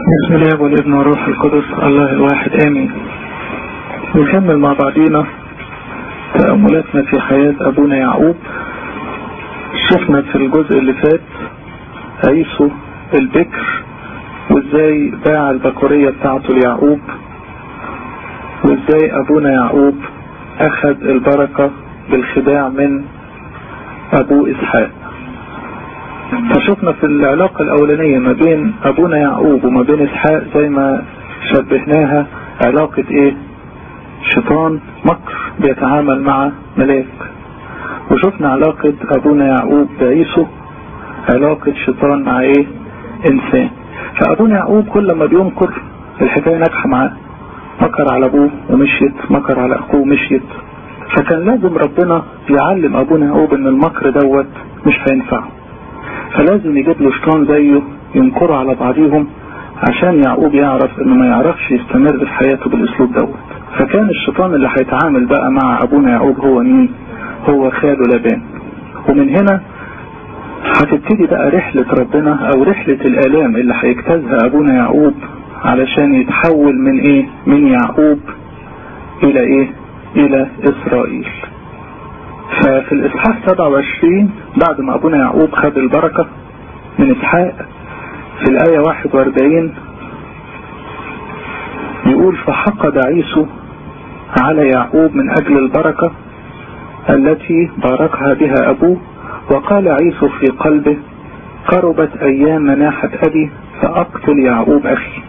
بسم الله والابن والروح القدس الله الواحد امين نكمل مع بعضينا تأملاتنا في حياة ابونا يعقوب شفنا في الجزء اللي فات عيسو البكر وازاي باع البكورية بتاعته ليعقوب وازاي ابونا يعقوب اخذ البركة بالخداع من ابو اسحاق فشفنا في العلاقة الاولانية ما بين ابونا يعقوب وما بين اسحاق زي ما شبهناها علاقة ايه شيطان مكر بيتعامل مع ملاك وشفنا علاقة ابونا يعقوب بعيسو علاقة شيطان مع ايه انسان فابونا يعقوب كل ما بينكر الحكاية ناجحة معاه مكر على ابوه ومشيت مكر على اخوه ومشيت فكان لازم ربنا يعلم ابونا يعقوب ان المكر دوت مش هينفعه فلازم يجيب له شيطان زيه ينكروا على بعضيهم عشان يعقوب يعرف انه ما يعرفش يستمر في حياته بالاسلوب دوت فكان الشيطان اللي هيتعامل بقى مع ابونا يعقوب هو مين هو خاله لابان ومن هنا هتبتدي بقى رحلة ربنا او رحلة الالام اللي هيجتازها ابونا يعقوب علشان يتحول من ايه من يعقوب الى ايه الى اسرائيل ففي الاصحاح 27 بعد ما ابونا يعقوب خد البركة من اسحاق في الاية 41 يقول فحقد عيسو على يعقوب من اجل البركة التي باركها بها ابوه وقال عيسو في قلبه قربت ايام مناحة ابي فاقتل يعقوب اخي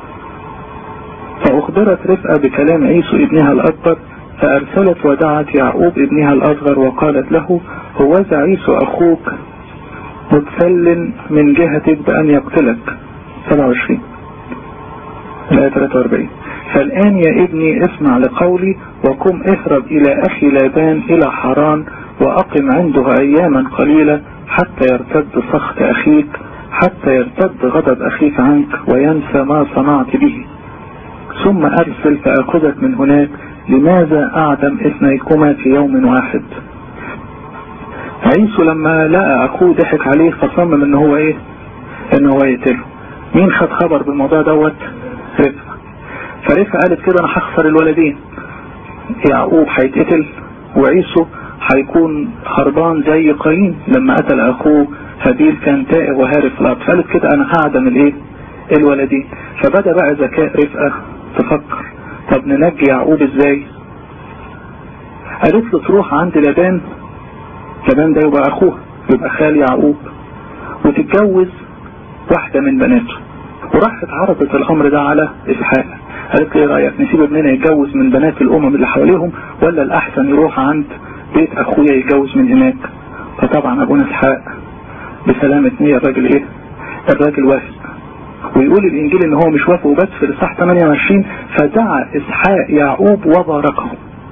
فاخبرت رفقة بكلام عيسو ابنها الاكبر فارسلت ودعت يعقوب ابنها الاصغر وقالت له هوذا عيسو اخوك متسل من جهتك بان يقتلك 27 الآية 43 فالآن يا ابني اسمع لقولي وقم اهرب إلى أخي لابان إلى حران وأقم عنده أياما قليلة حتى يرتد سخط أخيك حتى يرتد غضب أخيك عنك وينسى ما صنعت به ثم أرسل فأخذك من هناك لماذا أعدم اثنيكما في يوم واحد عيسو لما لقى أخوه ضحك عليه فصمم إن هو إيه إن هو يقتله مين خد خبر بالموضوع دوت رفقة فرفقة قالت كده أنا هخسر الولدين يعقوب هيتقتل وعيسو هيكون هربان زي قايين لما قتل اخوه هابيل كان تائه وهارب في الارض فقالت كده انا هعدم الايه الولدين فبدا بقى ذكاء رفقه تفكر طب ننجي يعقوب ازاي قالت له تروح عند لبان لبان ده يبقى اخوه يبقى خال يعقوب وتتجوز واحده من بناته وراحت عرضت الامر ده على اسحاق قالت له ايه رايك نسيب ابننا يتجوز من بنات الامم اللي حواليهم ولا الاحسن يروح عند بيت اخويا يتجوز من هناك فطبعا ابونا اسحاق بسلامة نية الراجل ايه الراجل وافق ويقول الانجيل ان هو مش وافق بس في الاصحاح 28 فدعا اسحاق يعقوب وباركه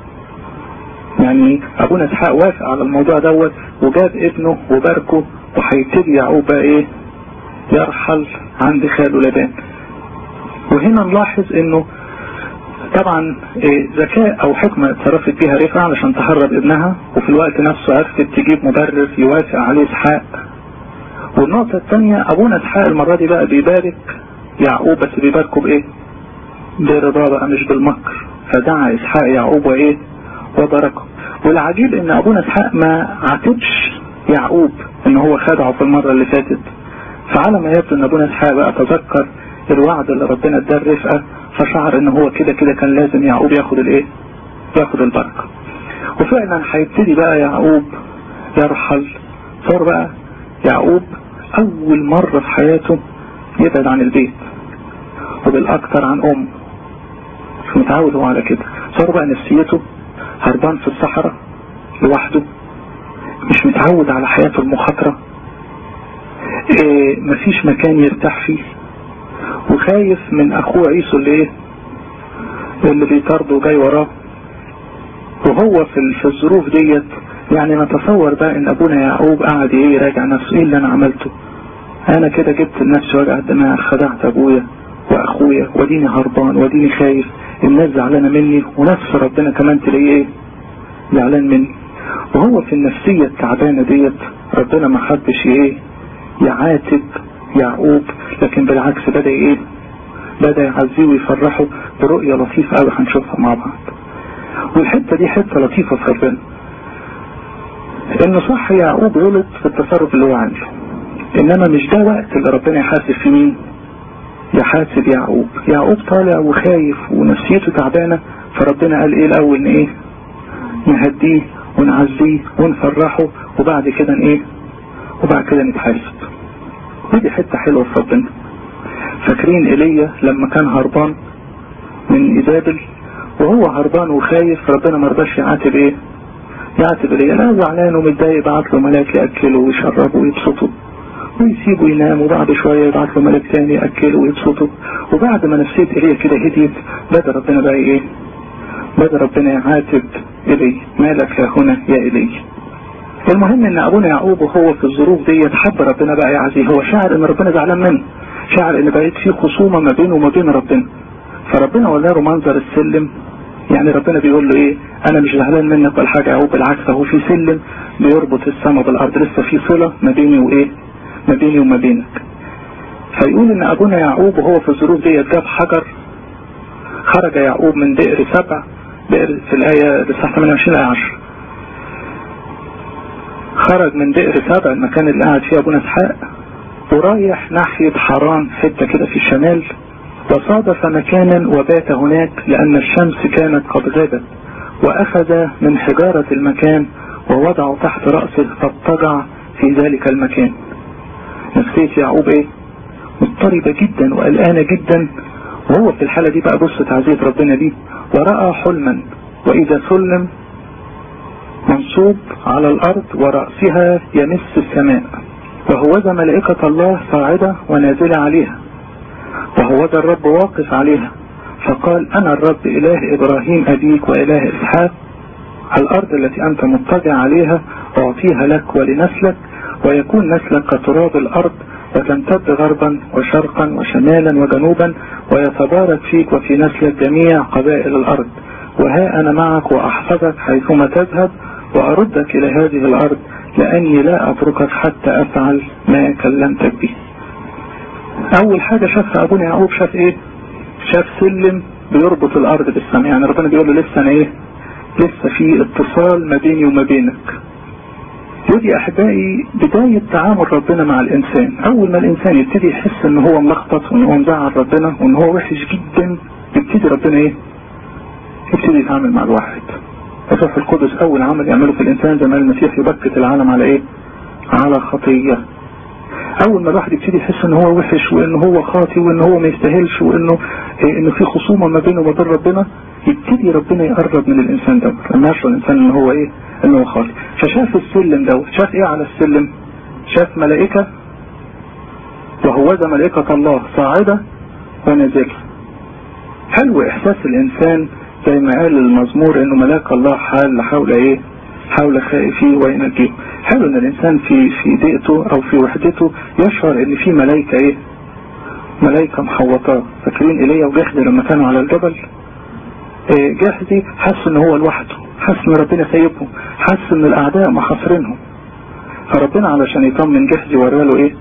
يعني ابونا اسحاق وافق على الموضوع دوت وجاب ابنه وباركه وهيبتدي يعقوب بقى ايه يرحل عند خاله لبان وهنا نلاحظ انه طبعا ذكاء او حكمة اتصرفت بيها رفعة علشان تهرب ابنها وفي الوقت نفسه عرفت تجيب مبرر يوافق عليه اسحاق والنقطة الثانية ابونا اسحاق المرة دي بقى بيبارك يعقوب بس بيباركه بايه برضا بقى مش بالمكر فدعا اسحاق يعقوب وايه وباركه والعجيب ان ابونا اسحاق ما عاتبش يعقوب ان هو خدعه في المرة اللي فاتت فعلى ما يبدو ان ابونا اسحاق بقى تذكر الوعد اللي ربنا اداه الرفقه فشعر ان هو كده كده كان لازم يعقوب ياخد الايه ياخد البركه وفعلا هيبتدي بقى يعقوب يرحل صار بقى يعقوب اول مرة في حياته يبعد عن البيت وبالاكثر عن امه مش متعود هو على كده صار بقى نفسيته هربان في الصحراء لوحده مش متعود على حياته المخاطرة إيه مفيش مكان يرتاح فيه وخايف من اخوه عيسو اللي ايه اللي بيطارده وجاي وراه وهو في في الظروف ديت يعني نتصور بقى ان ابونا يعقوب قعد ايه يراجع نفسه ايه اللي انا عملته انا كده جبت لنفسي وجع الدماغ خدعت ابويا واخويا وديني هربان وديني خايف الناس زعلانه مني ونفس ربنا كمان تلاقيه ايه زعلان مني وهو في النفسية التعبانة ديت ربنا ما حبش ايه يعاتب يعقوب لكن بالعكس بدأ ايه بدأ يعزيه ويفرحه برؤية لطيفة قوي هنشوفها مع بعض والحتة دي حتة لطيفة في ربنا ان صح يعقوب غلط في التصرف اللي هو عامله انما مش ده وقت اللي ربنا يحاسب فيه مين يحاسب يعقوب يعقوب طالع وخايف ونفسيته تعبانة فربنا قال ايه الاول ايه نهديه ونعزيه ونفرحه وبعد كده ايه وبعد كده نتحاسب ودي حتة حلوة في ربنا فاكرين ايليا لما كان هربان من ايزابل وهو هربان وخايف ربنا ما رضاش يعاتب ايه يعاتب ايليا لا زعلان ومتضايق بعت له ملاك ياكله ويشربه ويبسطه ويسيبه ينام وبعد شوية يبعت له ملك تاني يأكله ويبسطه وبعد ما نفسية إيليا كده هديت بدأ ربنا بقى إيه بدأ ربنا يعاتب إلي مالك يا هنا يا إلي المهم ان ابونا يعقوب وهو في الظروف دي حب ربنا بقى يعزيه هو شاعر ان ربنا زعلان منه شاعر ان بقيت في خصومة ما بينه وما بين ربنا فربنا وراه منظر السلم يعني ربنا بيقول له ايه انا مش زعلان منك ولا حاجة يعقوب بالعكس اهو في سلم بيربط السماء بالارض لسه في صلة ما بيني وايه ما بيني وما بينك فيقول ان ابونا يعقوب وهو في الظروف دي جاب حجر خرج يعقوب من بئر سبع بئر في الآية لصح 28 آية 10 خرج من بئر سبع المكان اللي قاعد فيه ابونا اسحاق ورايح ناحية حران حتة كده في الشمال وصادف مكانا وبات هناك لأن الشمس كانت قد غابت وأخذ من حجارة المكان ووضعه تحت رأسه فاضطجع في ذلك المكان نفسية يعقوب ايه مضطربة جدا وقلقانة جدا وهو في الحالة دي بقى بص تعزية ربنا دي ورأى حلما وإذا سلم منصوب على الأرض ورأسها يمس السماء وهوذا ملائكة الله صاعدة ونازلة عليها وهوذا الرب واقف عليها فقال أنا الرب إله إبراهيم أبيك وإله إسحاق الأرض التي أنت مضطجع عليها أعطيها لك ولنسلك ويكون نسلك كتراب الأرض وتمتد غربا وشرقا وشمالا وجنوبا ويتبارك فيك وفي نسلك جميع قبائل الأرض وها أنا معك وأحفظك حيثما تذهب وأردك إلى هذه الأرض لأني لا أتركك حتى أفعل ما كلمتك به أول حاجة شافها أبونا يعقوب شاف إيه شاف سلم بيربط الأرض بالسماء يعني ربنا بيقول له لسه أنا إيه لسه في اتصال ما بيني وما بينك ودي أحبائي بداية تعامل ربنا مع الإنسان أول ما الإنسان يبتدي يحس إن هو ملخبط وإن هو مزعل ربنا وإن هو وحش جدا يبتدي ربنا إيه يبتدي يتعامل مع الواحد الروح القدس أول عمل يعمله في الإنسان زي ما المسيح يبكت العالم على إيه على خطية أول ما الواحد يبتدي يحس إن هو وحش وإن هو خاطي وإن هو ما يستاهلش وإنه إيه إنه في خصومة ما بينه وما بين ربنا يبتدي ربنا يقرب من الإنسان ده لما يشعر الإنسان إن هو إيه إن هو خاطي فشاف السلم ده شاف إيه على السلم شاف ملائكة وهوذا ملائكة الله صاعدة ونازلة حلو إحساس الإنسان زي ما قال المزمور إنه ملاك الله حال حول إيه حول خائفيه وينجيه حلو ان الانسان في في ضيقته او في وحدته يشعر ان في ملائكة ايه ملائكة محوطاه فاكرين ايليا وجحدي لما كانوا على الجبل إيه جحدي حس ان هو لوحده حس ان ربنا سايبهم حس ان الاعداء محاصرينهم فربنا علشان يطمن جحدي وراله ايه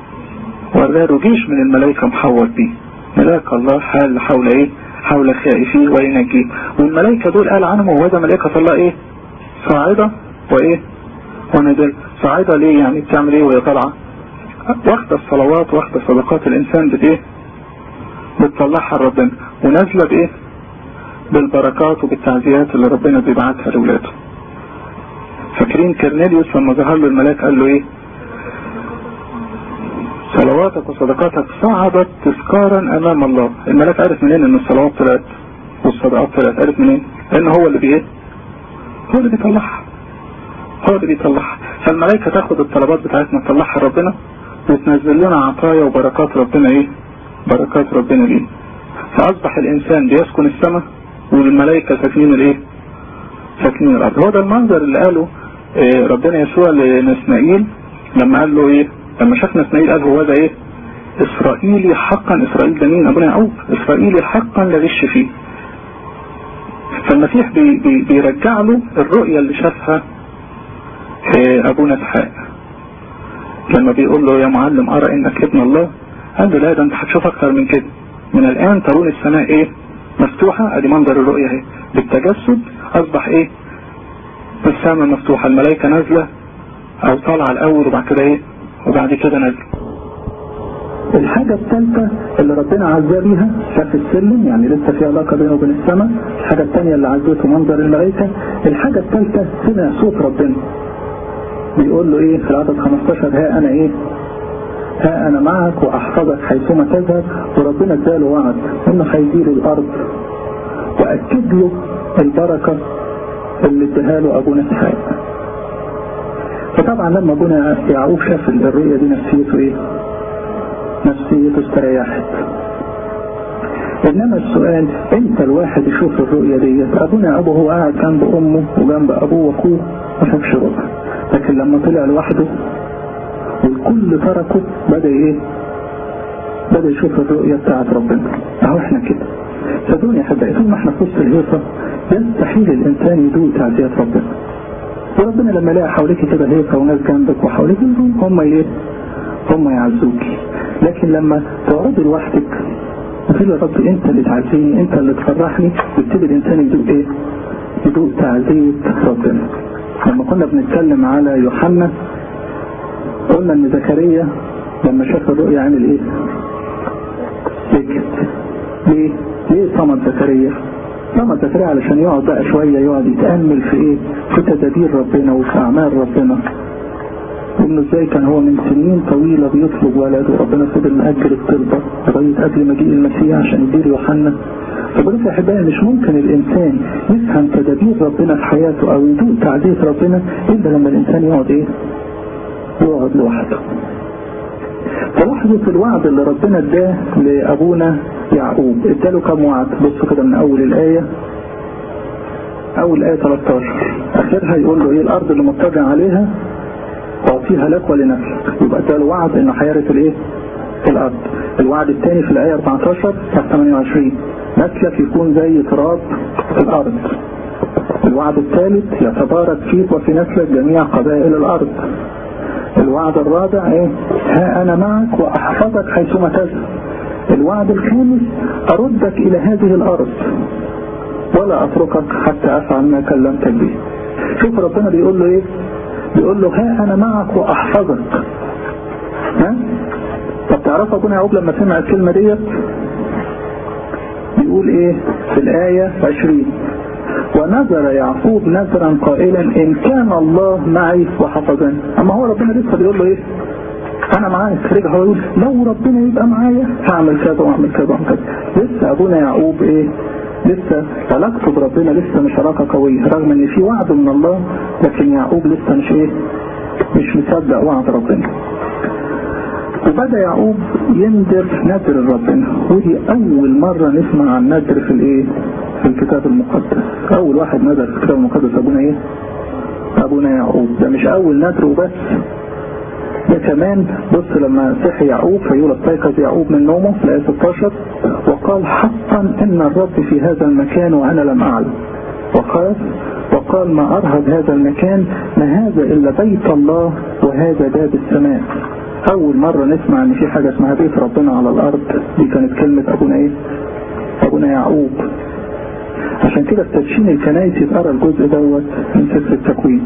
وراله جيش من الملائكة محوط بيه ملاك الله حال حول ايه حول خائفيه وينجيه والملائكة دول قال عنهم وهذا ملائكة الله ايه صاعدة وايه ونزل صاعدة ليه يعني بتعمل ايه وهي طالعة واخدة الصلوات واخدة صدقات الانسان بايه بتطلعها لربنا ونازلة بايه بالبركات وبالتعزيات اللي ربنا بيبعتها لاولاده فاكرين كرنيليوس لما ظهر له الملاك قال له ايه صلواتك وصدقاتك صعدت تذكارا امام الله الملاك عرف منين ان الصلوات طلعت والصدقات طلعت عرف منين لان هو اللي بايه هو اللي بيطلعها هو اللي بيطلعها فالملائكة تاخد الطلبات بتاعتنا تطلعها ربنا وتنزل لنا عطايا وبركات ربنا ايه بركات ربنا ليه فاصبح الانسان بيسكن السماء والملائكة ساكنين الايه ساكنين الارض هو ده المنظر اللي قاله إيه ربنا يسوع لنسمائيل لما قال له ايه لما شاف نسمائيل قال هو ده ايه اسرائيلي حقا اسرائيل ده مين ابونا يعقوب اسرائيلي حقا لا غش فيه فالمسيح بي بي بيرجع له الرؤية اللي شافها ابونا اسحاق لما بيقول له يا معلم ارى انك ابن الله قال له لا ده انت هتشوف اكتر من كده من الان ترون السماء ايه مفتوحة ادي منظر الرؤية اهي بالتجسد اصبح ايه السماء مفتوحة الملائكة نازلة او طالعة الاول وبعد كده ايه وبعد كده نازلة الحاجة الثالثة اللي ربنا عزاه بيها شاف السلم يعني لسه في علاقة بينه وبين السماء الحاجة الثانية اللي عزته منظر الملائكة الحاجة الثالثة سمع صوت ربنا بيقول له ايه في العدد 15 ها انا ايه ها انا معك واحفظك حيثما تذهب وربنا اداله وعد انه هيدير الارض واكد له البركة اللي اداها له ابونا اسحاق فطبعا لما ابونا يعقوب شاف الرؤية دي نفسيته ايه نفسيته استريحت انما السؤال امتى الواحد يشوف الرؤية ديت ابونا ابو هو قاعد جنب امه وجنب ابوه واخوه ما شافش رؤية لكن لما طلع لوحده والكل تركه بدا ايه بدا يشوف الرؤية بتاعت ربنا اهو احنا كده صدقوني يا حبايبي طول ما احنا في وسط الهيصة يستحيل الانسان يدوق تعزية ربنا وربنا لما يلاقي حواليك كده هيصة وناس جنبك وحواليك هم ايه هم يعزوكي لكن لما تقعدي لوحدك وتقول يا رب انت اللي تعزيني انت اللي تفرحني يبتدي الانسان يدوق ايه يدوق تعزية ربنا لما كنا بنتكلم على يوحنا قلنا ان زكريا لما شاف الرؤيا عمل ايه سكت ليه ليه صمت زكريا صمت زكريا علشان يقعد بقى شوية يقعد يتأمل في ايه في تدابير ربنا وفي اعمال ربنا انه ازاي كان هو من سنين طويلة بيطلب ولد وربنا فضل مأجل الطلبة لغاية قبل مجيء المسيح عشان يدير يوحنا فبقول يا احبائي مش ممكن الانسان يفهم تدابير ربنا في حياته او يدوق تعزية ربنا الا لما الانسان يقعد ايه يقعد لوحده فلاحظوا في الوعد اللي ربنا اداه لابونا يعقوب اداله كم وعد بصوا كده من اول الايه اول ايه 13 اخرها يقول له ايه الارض اللي مضطجع عليها اعطيها لك ولنفسك يبقى اداله وعد انه هيرث الايه الارض الوعد الثاني في الايه 14 28 نسلك يكون زي تراب الارض الوعد الثالث يتبارك فيك وفي نسلك جميع قبائل الارض الوعد الرابع ايه ها انا معك واحفظك حيثما تذهب الوعد الخامس اردك الى هذه الارض ولا اتركك حتى افعل ما كلمتك به شوف ربنا بيقول له ايه بيقول له ها انا معك واحفظك ها طب تعرف ابونا يعقوب لما سمع الكلمه ديت بيقول ايه في الايه 20 ونذر يعقوب نذرا قائلا ان كان الله معي وحفظني اما هو ربنا لسه بيقول له ايه انا معاك رجع هو يقول لو ربنا يبقى معايا هعمل كذا واعمل كذا واعمل كذا لسه ابونا يعقوب ايه لسه علاقته بربنا لسه مش علاقه قويه رغم ان في وعد من الله لكن يعقوب لسه مش ايه مش مصدق وعد ربنا وبدا يعقوب يندر نذر ربنا ودي اول مره نسمع عن نذر في الايه في الكتاب المقدس اول واحد نذر في الكتاب المقدس ابونا ايه ابونا يعقوب ده مش اول نذر وبس ده كمان بص لما صحي يعقوب فيقول استيقظ يعقوب من نومه في الايه 16 وقال حقا ان الرب في هذا المكان وانا لم اعلم وقال وقال ما ارهب هذا المكان ما هذا الا بيت الله وهذا باب السماء اول مرة نسمع ان في حاجة اسمها بيت ربنا على الارض دي كانت كلمة ابونا ايه ابونا يعقوب عشان كده في تدشين الكنايس يتقرا الجزء دوت من سفر التكوين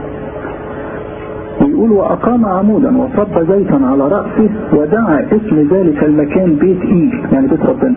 ويقول وأقام عمودا وصب زيتا على رأسه ودعا اسم ذلك المكان بيت إيل يعني بيت ربنا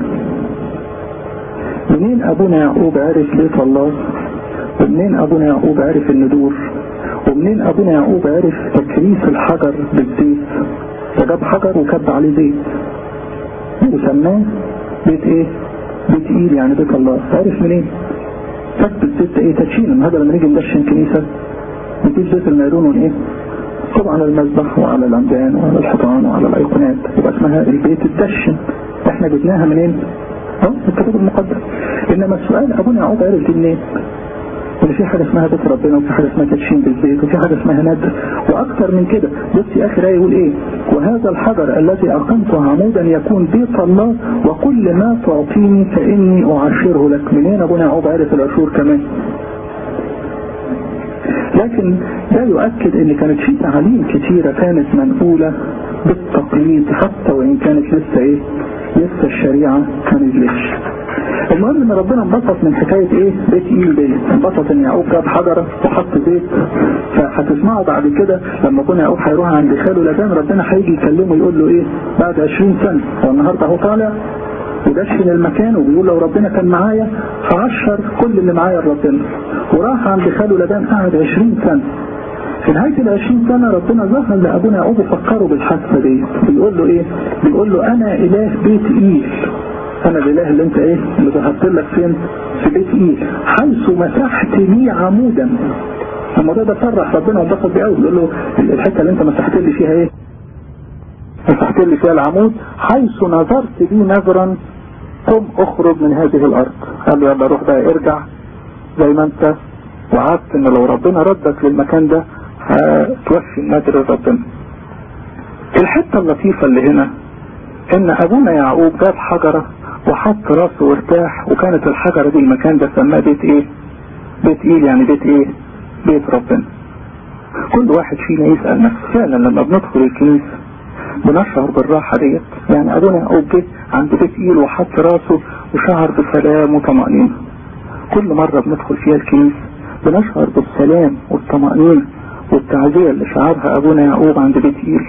منين أبونا يعقوب عرف بيت الله ومنين أبونا يعقوب عرف الندور ومنين أبونا يعقوب عرف تكريس الحجر بالزيت فجاب حجر وكب عليه زيت وسماه بيت ايه بيت ايل يعني بيت الله عرف منين كب الزيت ايه تدشين هذا لما نيجي ندشن كنيسة نجيب زيت الميرون وايه طبعا على المذبح وعلى العمدان وعلى الحيطان وعلى الايقونات يبقى اسمها البيت الدشن احنا جبناها منين اه الكتاب المقدس انما السؤال ابونا يعقوب عرف دي منين ان في حاجه اسمها بيت ربنا وفي حاجه اسمها تدشين بالزيت وفي حاجه اسمها ندر واكثر من كده بصي اخر ايه يقول ايه وهذا الحجر الذي اقمته عمودا يكون بيت الله وكل ما تعطيني فاني اعشره لك منين ابونا يعقوب عرف العشور كمان لكن ده يؤكد ان كانت في تعاليم كتيرة كانت منقولة بالتقليد حتى وان كانت لسه ايه لسه الشريعة ما نزلتش المهم ان ربنا انبسط من حكاية ايه بيت ايل دي انبسط ان يعقوب جاب حجرة وحط زيت فهتسمعوا بعد كده لما كنا يعقوب هيروح عند خاله لبان ربنا هيجي يكلمه يقول له ايه بعد 20 سنة هو النهارده اهو طالع ودشن المكان وبيقول لو ربنا كان معايا فعشر كل اللي معايا لربنا وراح عند خاله لبان قعد 20 سنة في نهاية ال 20 سنة ربنا ظهر لأبونا يعقوب وفكروا بالحادثة دي بيقول له ايه بيقول له انا اله بيت ايل انا الاله اللي انت ايه اللي ظهرت لك فين في بيت ايل حيث مسحت لي عمودا الموضوع ده فرح ربنا وانبسط بيه قوي بيقول له الحته اللي انت مسحت لي فيها ايه مسحت لي فيها العمود حيث نظرت لي نظرا قم اخرج من هذه الارض قال له يلا روح بقى ارجع زي ما انت وعدت ان لو ربنا ردك للمكان ده هتوفي النذر ربنا الحتة اللطيفة اللي هنا ان ابونا يعقوب جاب حجرة وحط راسه وارتاح وكانت الحجرة دي المكان ده سماه بيت ايه بيت ايل يعني بيت ايه بيت ربنا كل واحد فينا يسأل نفسه فعلا لما بندخل الكنيسة بنشعر بالراحة ديت يعني ابونا يعقوب جه عند بيت ايل وحط راسه وشعر بسلام وطمأنينة كل مرة بندخل فيها الكنيسة بنشعر بالسلام والطمأنينة والتعزية اللي شعرها ابونا يعقوب عند بيت ايل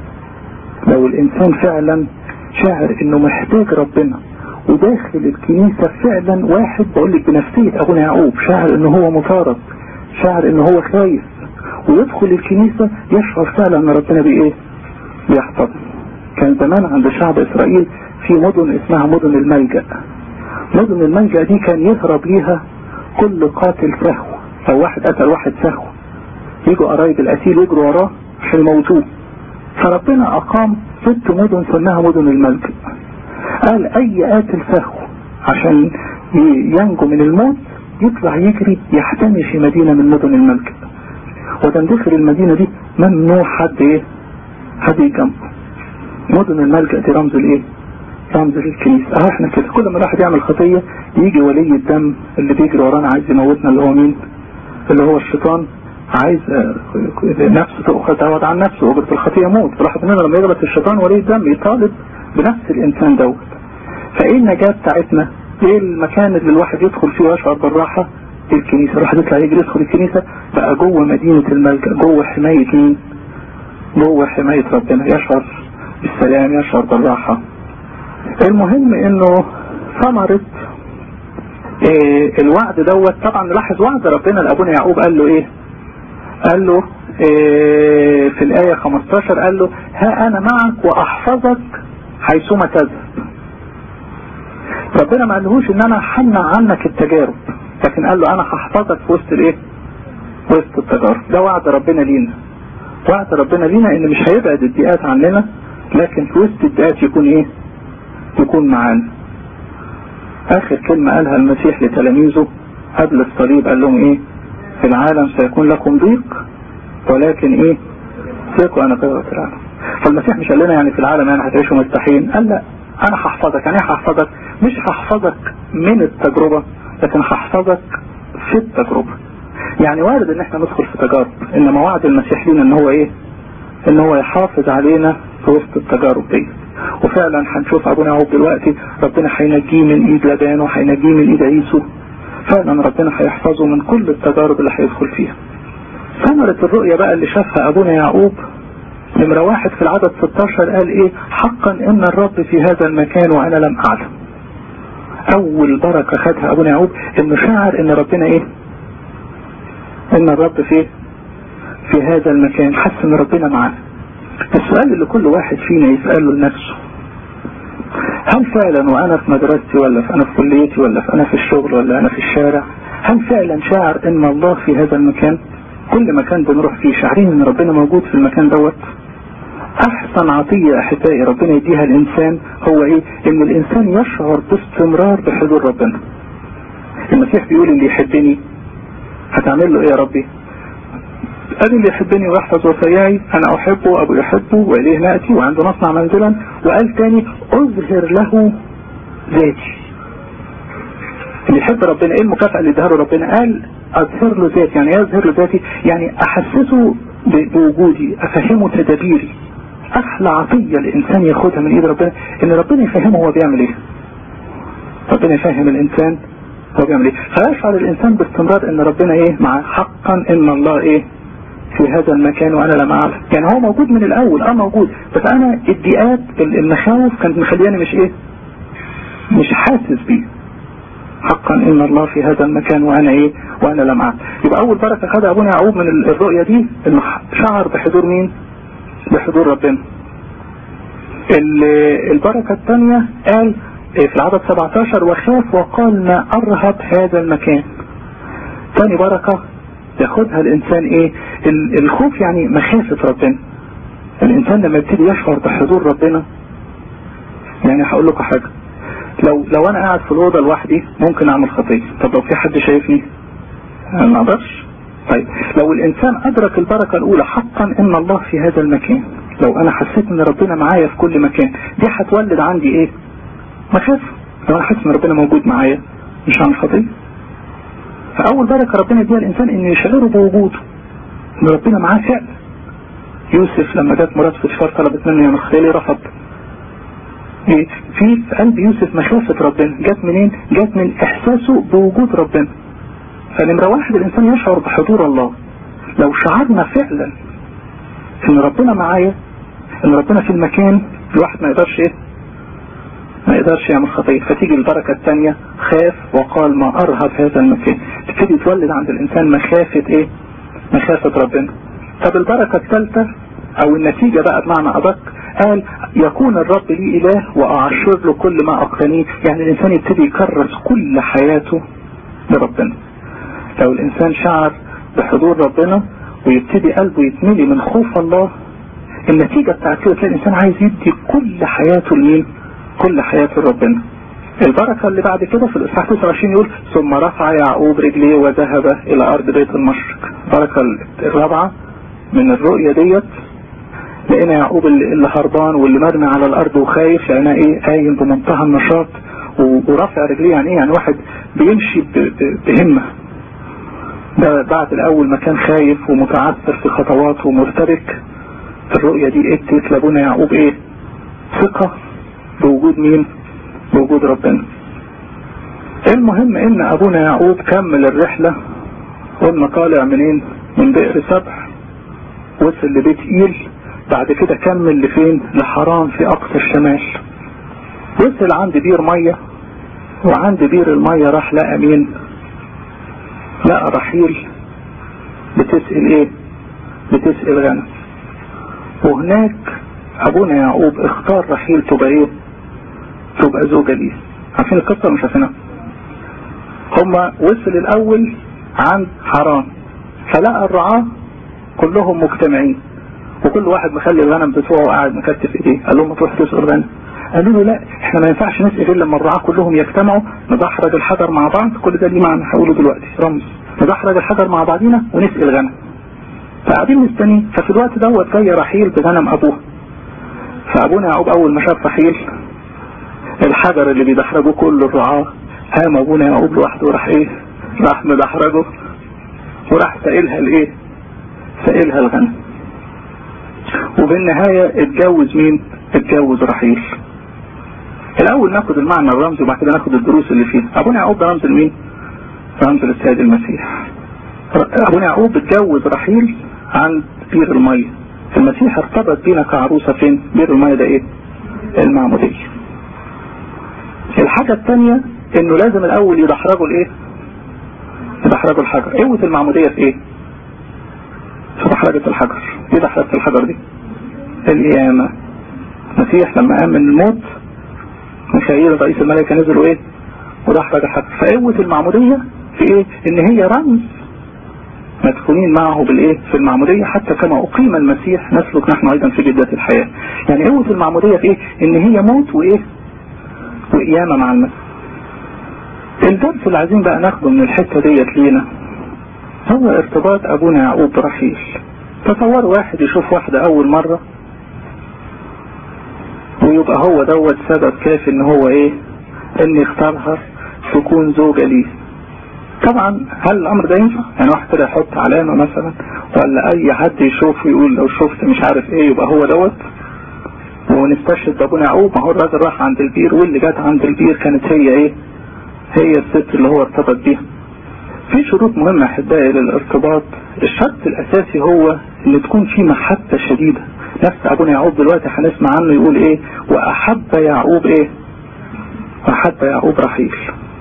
لو الانسان فعلا شاعر انه محتاج ربنا وداخل الكنيسة فعلا واحد بقول لك بنفسية ابونا يعقوب شاعر انه هو مطارد شاعر انه هو خايف ويدخل الكنيسة يشعر فعلا ان ربنا بايه بيحفظ كان زمان عند شعب اسرائيل في مدن اسمها مدن الملجأ مدن الملجأ دي كان يهرب ليها كل قاتل سهو لو واحد قتل واحد سهو يجوا قرايب القتيل يجروا وراه عشان يموتوه فربنا أقام ست مدن سماها مدن الملجأ قال أي قاتل سهو عشان ينجو من الموت يطلع يجري يحتمي في مدينة من مدن الملجأ وتندخل المدينة دي ممنوع حد ايه حد يجنبه مدن الملجأ دي رمز الايه رمز للكنيسة اه احنا كده كل ما الواحد يعمل خطية يجي ولي الدم اللي بيجري ورانا عايز يموتنا اللي هو مين اللي هو الشيطان عايز نفسه تأخذ تعوض عن نفسه وجبة الخطية موت فلاحظ مننا لما يغلط الشيطان ولي الدم يطالب بنفس الإنسان دوت فإيه النجاة بتاعتنا إيه المكان اللي الواحد يدخل فيه ويشعر بالراحة الكنيسة الواحد يطلع يجري يدخل الكنيسة بقى جوه مدينة الملجأ جوه حماية مين جوه حماية ربنا يشعر بالسلام يشعر بالراحة المهم انه ثمرة إيه الوعد دوت طبعا نلاحظ وعد ربنا لابونا يعقوب قال له ايه قال له إيه في الآية 15 قال له ها أنا معك وأحفظك حيثما تذهب ربنا ما قالهوش ان انا همنع عنك التجارب لكن قال له انا هحفظك في وسط الايه وسط التجارب ده وعد ربنا لينا وعد ربنا لينا ان مش هيبعد الدقات عننا لكن في وسط الدقات يكون ايه يكون معانا اخر كلمة قالها المسيح لتلاميذه قبل الصليب قال لهم ايه في العالم سيكون لكم ضيق ولكن ايه ثقوا انا قدرة العالم فالمسيح مش قال لنا يعني في العالم يعني هتعيشوا مرتاحين قال لا انا هحفظك يعني ايه هحفظك مش هحفظك من التجربة لكن هحفظك في التجربة يعني وارد ان احنا ندخل في تجارب انما وعد المسيح لنا ان هو ايه ان هو يحافظ علينا في وسط التجارب دي وفعلا هنشوف ابونا يعقوب دلوقتي ربنا هينجيه من ايد لبان وهينجيه من ايد عيسو فعلا ربنا هيحفظه من كل التجارب اللي هيدخل فيها ثمرة الرؤية بقى اللي شافها ابونا يعقوب نمرة واحد في العدد 16 قال ايه حقا ان الرب في هذا المكان وانا لم اعلم اول بركة خدها ابونا يعقوب انه شعر ان ربنا ايه ان الرب في في هذا المكان حس ان ربنا معاه السؤال اللي كل واحد فينا يسأله لنفسه هل فعلا وانا في مدرستي ولا في انا في كليتي ولا في انا في الشغل ولا انا في الشارع هل فعلا شاعر ان الله في هذا المكان كل مكان بنروح فيه شاعرين ان ربنا موجود في المكان دوت احسن عطية احبائي ربنا يديها الانسان هو ايه ان الانسان يشعر باستمرار بحضور ربنا المسيح بيقول اللي يحبني هتعمل له ايه يا ربي قال اللي يحبني ويحفظ وصاياي انا احبه ابو يحبه واليه ناتي وعنده نصنع منزلا وقال تاني اظهر له ذاتي اللي يحب ربنا ايه المكافأة اللي اداها له ربنا قال اظهر له ذاتي يعني ايه اظهر له ذاتي يعني احسسه بوجودي افهمه تدابيري احلى عطية الانسان ياخدها من ايد ربنا ان ربنا يفهمه هو بيعمل ايه ربنا يفهم الانسان هو بيعمل ايه فيشعر الانسان باستمرار ان ربنا ايه مع حقا ان الله ايه في هذا المكان وانا لم اعلم يعني هو موجود من الاول اه موجود بس انا الضيقات المخاوف كانت مخلياني مش ايه مش حاسس بيه حقا ان الله في هذا المكان وانا ايه وانا لم اعلم يبقى اول بركه خدها ابونا يعقوب من الرؤيه دي انه شعر بحضور مين بحضور ربنا البركه الثانيه قال في العدد 17 وخاف وقال ما ارهب هذا المكان ثاني بركه ياخدها الانسان ايه الخوف يعني مخافه ربنا الانسان لما يبتدي يشعر بحضور ربنا يعني هقول لكم حاجه لو لو انا قاعد في الاوضه لوحدي ممكن اعمل خطيه طب لو في حد شايفني انا ما اقدرش طيب لو الانسان ادرك البركه الاولى حقا ان الله في هذا المكان لو انا حسيت ان ربنا معايا في كل مكان دي هتولد عندي ايه مخافه لو انا حاسس ان ربنا موجود معايا مش هعمل خطيه فاول بركه ربنا يديها الانسان ان يشعره بوجوده ان ربنا معاه فعلا يوسف لما جت مرات فوتيفار طلبت منه يعمل خيالي رفض في في قلب يوسف مخافة ربنا جت منين جت من احساسه بوجود ربنا فنمرة واحد الانسان يشعر بحضور الله لو شعرنا فعلا ان ربنا معايا ان ربنا في المكان الواحد ما يقدرش ايه ما يقدرش يعمل خطية فتيجي البركة الثانية خاف وقال ما ارهب هذا المكان تبتدي تولد عند الانسان مخافة ايه مخافة ربنا طب البركة الثالثة او النتيجة بقى بمعنى ادق قال يكون الرب لي اله واعشر له كل ما اقتنيه يعني الانسان يبتدي يكرس كل حياته لربنا لو الانسان شعر بحضور ربنا ويبتدي قلبه يتملي من خوف الله النتيجة بتاعت كده تلاقي الانسان عايز يدي كل حياته لمين كل حياته لربنا البركة اللي بعد كده في الإصحاح 29 يقول ثم رفع يعقوب رجليه وذهب إلى أرض بيت المشرق البركة الرابعة من الرؤية ديت لقينا يعقوب اللي هربان واللي مرمي على الارض وخايف لقينا ايه قايم بمنتهى النشاط ورافع رجليه يعني ايه يعني واحد بيمشي بهمة ده بعد الاول ما كان خايف ومتعثر في خطواته ومرتبك الرؤية دي ادت لابونا يعقوب ايه ثقة بوجود مين بوجود ربنا المهم ان ابونا يعقوب كمل الرحلة قلنا طالع منين من بئر سبع وصل لبيت ايل بعد كده كمل لفين لحرام في اقصى الشمال وصل عند بير مية وعند بير المية راح لقى مين لقى رحيل بتسأل ايه بتسأل غنم وهناك ابونا يعقوب اختار رحيل تبقى ايه تبقى زوجة ليه عارفين القصة مش عارفينها هما وصل الاول عند حرام فلقى الرعاة كلهم مجتمعين وكل واحد مخلي الغنم بتوعه قاعد مكتف ايديه قال لهم ما تروح تسقوا الغنم قالوا له لا احنا ما ينفعش نسقي غير لما الرعاة كلهم يجتمعوا ندحرج الحجر مع بعض كل ده ليه معنى هقوله دلوقتي رمز ندحرج الحجر مع بعضينا ونسقي الغنم فقاعدين مستنيين ففي الوقت دوت جاي رحيل بغنم ابوه فابونا يعقوب اول ما شاف رحيل الحجر اللي بيدحرجوه كل الرعاة قام ابونا يعقوب لوحده وراح ايه راح مدحرجه وراح سائلها الايه سائلها الغنم وبالنهاية اتجوز مين اتجوز رحيل الاول ناخد المعنى الرمزي وبعد كده ناخد الدروس اللي فيه ابونا يعقوب ده رمز لمين رمز للسيد المسيح ابونا يعقوب اتجوز رحيل عند بير المية المسيح ارتبط بينا كعروسة فين بير المية ده ايه المعمودية الحاجة الثانية انه لازم الاول يدحرجوا الايه يدحرجوا الحجر قوة المعمودية في ايه في دحرجة الحجر ايه دحرجة الحجر دي القيامة المسيح لما قام من الموت ميخائيل رئيس الملائكة نزلوا ايه ودحرج الحجر فقوة المعمودية في ايه ان هي رمز مدفونين معه بالايه في المعمودية حتى كما اقيم المسيح نسلك نحن ايضا في جدة الحياة يعني قوة المعمودية في ايه ان هي موت وايه وقيامة مع المسيح الدرس اللي عايزين بقى ناخده من الحتة ديت لينا هو ارتباط ابونا يعقوب برحيل تصور واحد يشوف واحدة اول مرة ويبقى هو دوت سبب كافي ان هو ايه ان يختارها تكون زوجة ليه طبعا هل الامر ده ينفع يعني واحد كده يحط علامة مثلا ولا اي حد يشوف ويقول لو شفت مش عارف ايه يبقى هو دوت ونستشهد بابونا يعقوب ما هو الراجل راح عند البير واللي جت عند البير كانت هي ايه هي الست اللي هو ارتبط بيها في شروط مهمة احبائي للارتباط الشرط الاساسي هو ان تكون في محبة شديدة نفس ابونا يعقوب دلوقتي هنسمع عنه يقول ايه واحب يعقوب ايه احب يعقوب رحيل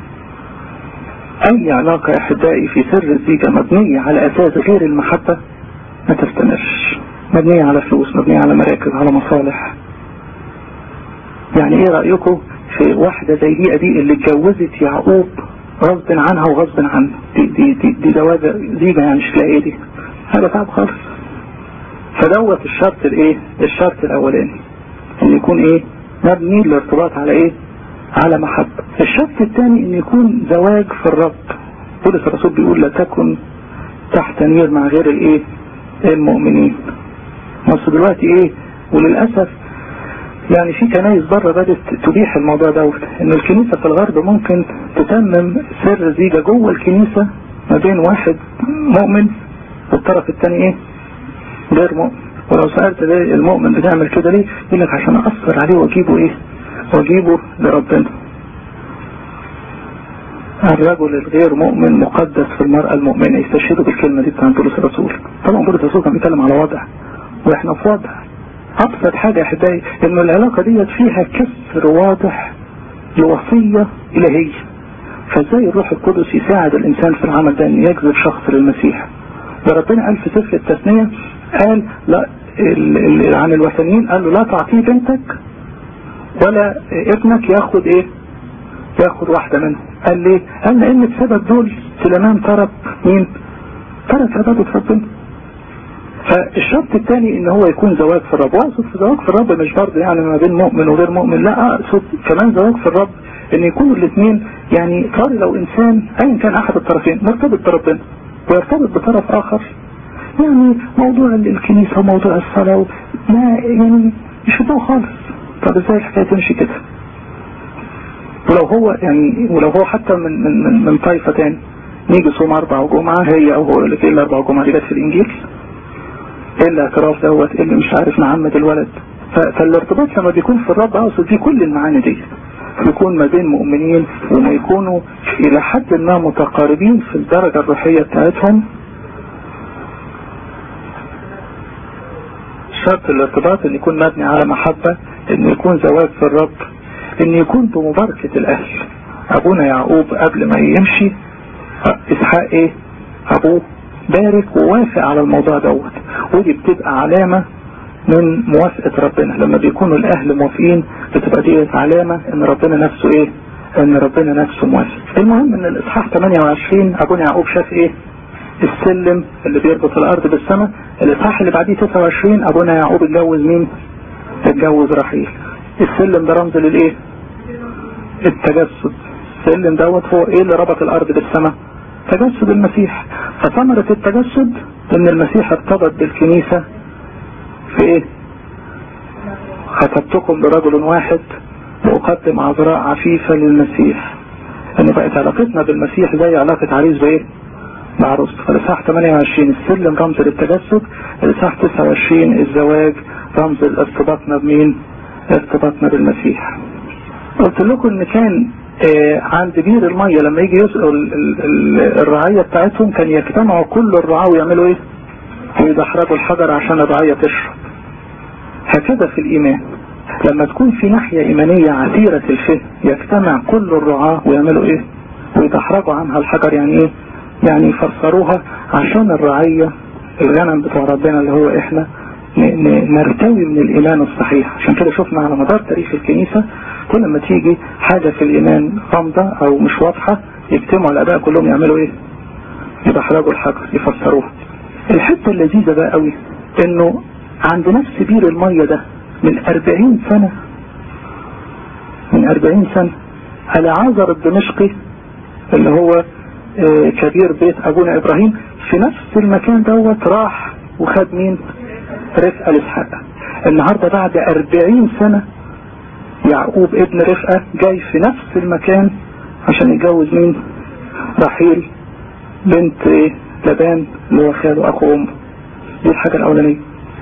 اي علاقة يا احبائي في سر الزيجة مبنية على اساس غير المحبة ما تستمرش مبنية على فلوس مبنية على مراكز على مصالح يعني ايه رأيكم في واحدة زي دي دي اللي اتجوزت يعقوب غصب عنها وغصب عنه دي دي دي, دي زواجة زيجة يعني مش لاقيه دي هذا تعب خالص فدوت الشرط الايه الشرط الاولاني ان يكون ايه مبني الارتباط على ايه على محبة الشرط الثاني ان يكون زواج في الرب بولس الرسول بيقول لا تكن تحت نير مع غير الايه المؤمنين مصر دلوقتي ايه وللأسف يعني في كنايس بره بدأت تبيح الموضوع دوت ان الكنيسة في الغرب ممكن تتمم سر زيجة جوه الكنيسة ما بين واحد مؤمن والطرف الثاني ايه غير مؤمن ولو سألت ليه المؤمن بتعمل كده ليه يقول لك عشان اثر عليه واجيبه ايه واجيبه لربنا الرجل الغير مؤمن مقدس في المرأة المؤمنة يستشهدوا بالكلمة دي بتاعت بولس الرسول طبعا بولس الرسول كان بيتكلم على وضع واحنا في وضع ابسط حاجة يا احبائي ان العلاقة ديت فيها كسر واضح لوصية الهية فازاي الروح القدس يساعد الانسان في العمل ده ان يجذب شخص للمسيح ده ربنا قال في سفر التثنية قال لا ال ال عن الوثنيين قال له لا تعطيه بنتك ولا ابنك ياخد ايه ياخد واحدة منهم قال ليه قال لان بسبب دول سليمان ترك مين ترك عبادة ربنا فالشرط الثاني ان هو يكون زواج في الرب واقصد في زواج في الرب مش برضه يعني ما بين مؤمن وغير مؤمن لا اقصد كمان زواج في الرب ان يكونوا الاثنين يعني طاري لو انسان ايا كان احد الطرفين مرتبط بربنا ويرتبط بطرف اخر يعني موضوع الكنيسة وموضوع الصلاة ما يعني مش في خالص طب ازاي الحكاية تمشي كده ولو هو يعني ولو هو حتى من من من, من طائفة تاني نيجي صوم اربع وجمعة هي او هو اللي ايه الاربع وجمعة دي جت في الانجيل ايه الاعتراف دوت اللي مش عارف نعمد الولد فالارتباط لما بيكون في الرب اقصد فيه كل المعاني دي يكون ما بين مؤمنين وما يكونوا الى حد ما متقاربين في الدرجة الروحية بتاعتهم شرط الارتباط ان يكون مبني على محبة ان يكون زواج في الرب ان يكون بمباركة الاهل ابونا يعقوب قبل ما يمشي اسحاق ايه ابوه بارك ووافق على الموضوع دوت ودي بتبقى علامة من موافقة ربنا لما بيكونوا الاهل موافقين بتبقى دي علامة ان ربنا نفسه ايه ان ربنا نفسه موافق المهم ان الاصحاح 28 ابونا يعقوب شاف ايه السلم اللي بيربط الارض بالسماء الاصحاح اللي بعديه 29 ابونا يعقوب اتجوز مين اتجوز رحيل السلم ده رمز للايه التجسد السلم دوت هو ايه اللي ربط الارض بالسماء تجسد المسيح فثمرة التجسد ان المسيح ارتبط بالكنيسة في ايه خطبتكم برجل واحد واقدم عذراء عفيفة للمسيح ان بقت علاقتنا بالمسيح زي علاقة عريس بايه بعروس فالإصحاح 28 السلم رمز للتجسد الإصحاح 29 الزواج رمز لارتباطنا بمين ارتباطنا بالمسيح قلت لكم ان كان آه عند بير المية لما يجي يسأل الرعية بتاعتهم كان يجتمعوا كل الرعاة ويعملوا ايه ويدحرجوا الحجر عشان الرعية تشرب هكذا في الإيمان لما تكون في ناحية إيمانية عسيرة الفهم يجتمع كل الرعاة ويعملوا ايه ويدحرجوا عنها الحجر يعني ايه يعني يفسروها عشان الرعية الغنم بتوع ربنا اللي هو احنا نرتوي من الايمان الصحيح عشان كده شفنا على مدار تاريخ الكنيسة كل ما تيجي حاجة في الايمان غامضة او مش واضحة يجتمعوا الاباء كلهم يعملوا ايه يدحرجوا الحجر يفسروها الحتة اللذيذة بقى قوي انه عند نفس بير المية ده من اربعين سنة من اربعين سنة العازر الدمشقي اللي هو اه كبير بيت ابونا ابراهيم في نفس المكان دوت راح وخد مين رفقة لإسحاق النهاردة بعد أربعين سنة يعقوب ابن رفقة جاي في نفس المكان عشان يتجوز مين رحيل بنت ايه لبان اللي هو خاله اخو امه دي الحاجة الاولانية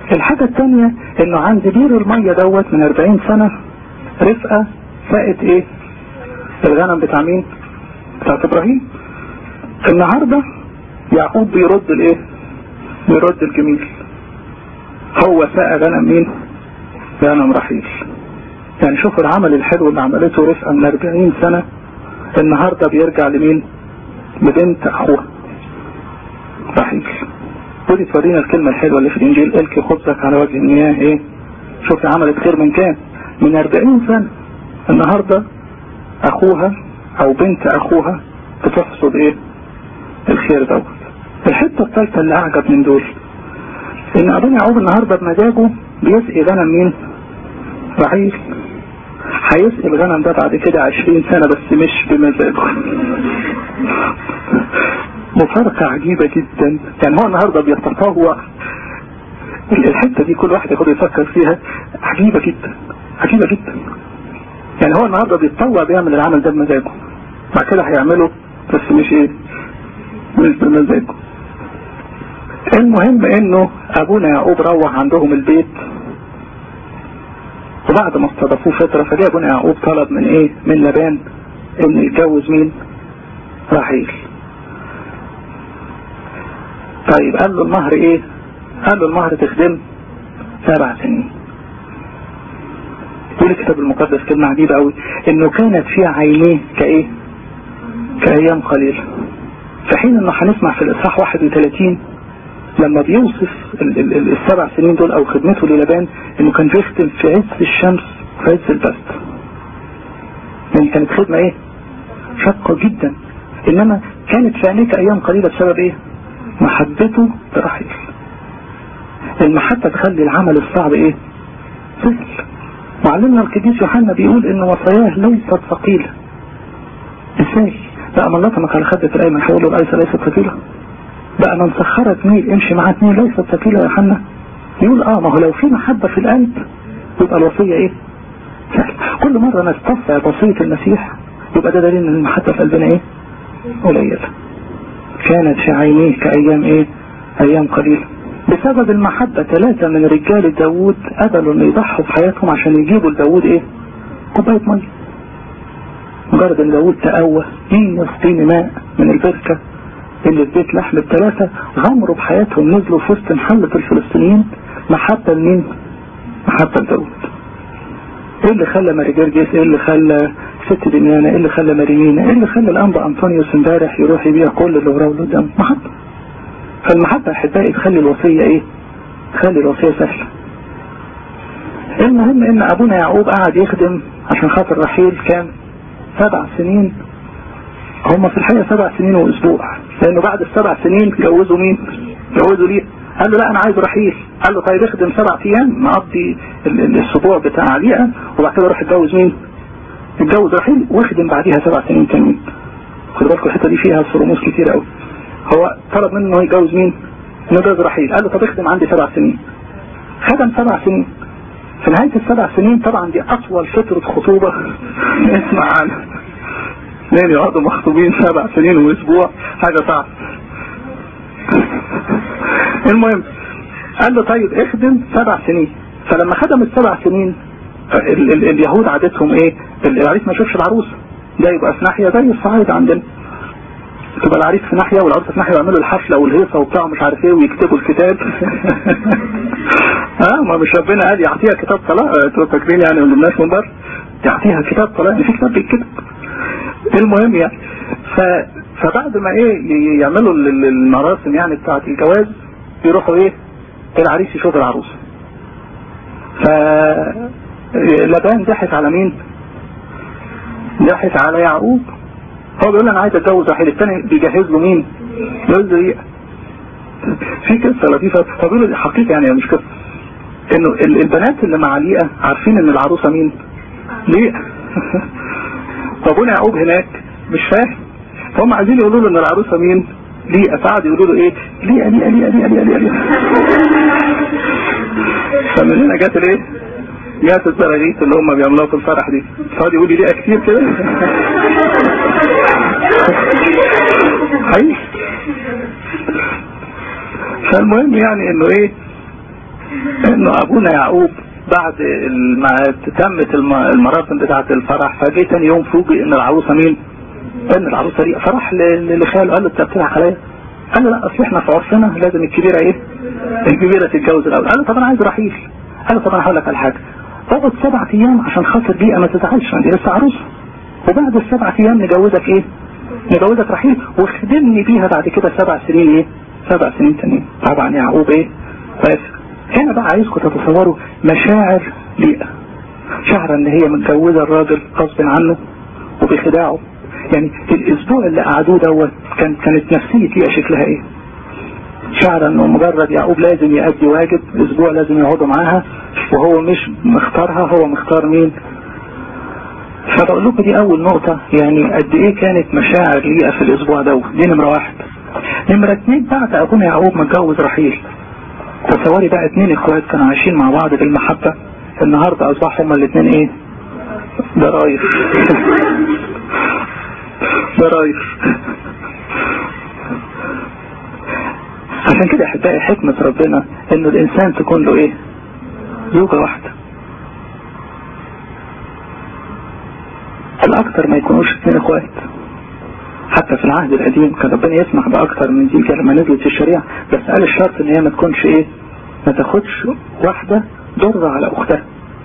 الحاجة الثانية انه عند بير المية دوت من 40 سنة رفقة ساقت ايه الغنم بتاع مين بتاعت ابراهيم النهاردة يعقوب بيرد الايه بيرد الجميل هو ساقى غنم مين غنم رحيل يعني شوفوا العمل الحلو اللي عملته رفقة من 40 سنة النهاردة بيرجع لمين لبنت اخوها رحيل ودي تورينا الكلمة الحلوة اللي في الانجيل الكي خبزك على وجه المياه ايه شوفي عملت خير من كام من 40 سنة النهاردة اخوها او بنت اخوها بتحصد ايه الخير دوت الحتة الثالثة اللي اعجب من دول ان ابونا يعقوب النهاردة بمزاجه بيسقي غنم مين رحيل هيسقي الغنم ده بعد كده 20 سنة بس مش بمزاجه مفارقة عجيبة جدا يعني هو النهاردة بيتطوع الحتة دي كل واحد ياخد يفكر فيها عجيبة جدا عجيبة جدا يعني هو النهاردة بيتطوع بيعمل العمل ده بمزاجه بعد كده هيعمله بس مش ايه مش بمزاجه المهم انه ابونا يعقوب روح عندهم البيت وبعد ما استضافوه فترة فجاء ابونا يعقوب طلب من ايه من لبان انه يتجوز مين رحيل طيب قال له المهر ايه قال له المهر تخدم سبع سنين يقول الكتاب المقدس كلمة عجيبة قوي انه كانت في عينيه كايه كايام قليلة في حين انه هنسمع في الاصحاح 31 لما بيوصف ال ال ال السبع سنين دول او خدمته للبان انه كان بيختم في عز الشمس في عز البرد يعني كانت خدمة ايه شاقة جدا انما كانت في عينيك ايام قليلة بسبب ايه محبته لرحيل المحبة تخلي العمل الصعب ايه سهل معلمنا القديس يوحنا بيقول ان وصاياه ليست ثقيلة ازاي بقى من لطمك على خدة الايمن هيقول له الايسر ليست ثقيلة بقى من سخرت ميل امشي معاه اتنين ليست ثقيلة يا يوحنا يقول اه ما هو لو في محبة في القلب يبقى الوصية ايه سهل كل مرة نستطيع وصية المسيح يبقى ده دليل ان المحبة في قلبنا ايه قليلة كانت في عينيه كأيام ايه ايام قليلة بسبب المحبة ثلاثة من رجال داوود قبلوا ان يضحوا بحياتهم عشان يجيبوا لداوود ايه كوباية مية مجرد ان داوود تقوى مين يسقيني ماء من البركة اللي في بيت لحم الثلاثة غمروا بحياتهم نزلوا في وسط محلة الفلسطينيين محبة لمين محبة لداوود ايه اللي خلى ماريجرجيس ايه اللي خلى ست دنيانا ايه اللي خلى مارينينا ايه اللي خلى الانبا انطونيوس امبارح يروح يبيع كل اللي وراه واللي قدامه محبة فالمحبة احبائي تخلي الوصية ايه تخلي الوصية سهلة المهم ان ابونا يعقوب قعد يخدم عشان خاطر رحيل كان سبع سنين هم في الحقيقة سبع سنين واسبوع لانه بعد السبع سنين جوزوا مين جوزوا ليه قال له لا انا عايز رحيل قال له طيب اخدم سبع ايام نقضي الاسبوع بتاع عليقة وبعد كده روح اتجوز مين اتجوز رحيل واخدم بعديها سبع سنين تانيين خدوا بالكم الحته دي فيها رموز كتير قوي هو طلب منه انه يتجوز مين يتجوز رحيل قال له طب اخدم عندي سبع سنين خدم سبع سنين في نهاية السبع سنين طبعا دي اطول فترة خطوبة اسمع عنها اثنين يقعدوا مخطوبين سبع سنين واسبوع حاجة صعبة المهم قال له طيب اخدم سبع سنين فلما خدم السبع سنين ال ال اليهود عادتهم ايه العريس ما يشوفش العروسه ده يبقى في ناحيه زي الصعايده عندنا تبقى العريس في ناحيه والعروسه في ناحيه ويعملوا الحفله والهيصه وبتاع مش عارف ايه ويكتبوا الكتاب اه ما مش ربنا قال يعطيها كتاب طلاق انتوا فاكرين يعني الناس من بره يعطيها كتاب طلاق يعني في كتاب بيتكتب المهم يعني ف فبعد ما ايه يعملوا المراسم يعني بتاعه الجواز يروحوا ايه العريس يشوف العروسه ف لبان ضحك على مين ضحك على يعقوب هو بيقول انا عايز اتجوز رحيل الثاني بيجهز له مين بيقول له في قصه لطيفه هو بيقول حقيقه يعني مش قصه انه البنات اللي مع ليئه عارفين ان العروسه مين ليئه فابونا يعقوب هناك مش فاهم فهم عايزين يقولوا له ان العروسه مين ليئه فقعد يقولوا له ايه ليئه ليئه ليئه ليئه ليئه ليئه فمن هنا جت الايه جات الزراغيث اللي هم بيعملوها في الفرح دي فقعد يقول لي ليه كتير كده حقيقي فالمهم يعني انه ايه انه ابونا يعقوب بعد ما تمت المراسم بتاعة الفرح فجي تاني يوم فوجئ ان العروسة مين ان العروسة دي فرح لخاله قال له انت بتضحك عليا قال له لا اصل احنا في عرفنا لازم الكبيرة ايه الكبيرة تتجوز الاول قال له طب انا عايز رحيل قال له طب انا هقول لك على حاجة تقعد سبع ايام عشان خاطر بيئة ما تزعلش عندي لسه عروسة وبعد السبع ايام نجوزك ايه نجوزك رحيل وخدمني بيها بعد كده سبع سنين ايه سبع سنين تانيين طبعا يعقوب ايه وافق هنا بقى عايزكم تتصوروا مشاعر ليئة شعر ان هي متجوزة الراجل غصب عنه وبخداعه يعني الاسبوع اللي قعدوه دوت كان كانت نفسية ليئة شكلها ايه شعر انه مجرد يعقوب لازم يأدي واجب اسبوع لازم يقعدوا معاها وهو مش مختارها هو مختار مين فبقول لكم دي اول نقطة يعني قد ايه كانت مشاعر ليئة في الاسبوع دوت دي نمرة واحد نمرة اتنين بعد ابونا يعقوب متجوز رحيل تصوري بقى اتنين اخوات كانوا عايشين مع بعض بالمحبة النهاردة اصبحوا هما الاتنين ايه ضرايف ضرايف عشان كده احبائي حكمة ربنا انه الانسان تكون له ايه زوجة واحدة الاكثر ما يكونوش اتنين اخوات حتى في العهد القديم كان ربنا يسمح باكتر من دي لما نزلت الشريعة بس قال الشرط ان هي ما تكونش ايه ما تاخدش واحدة ضر على اختها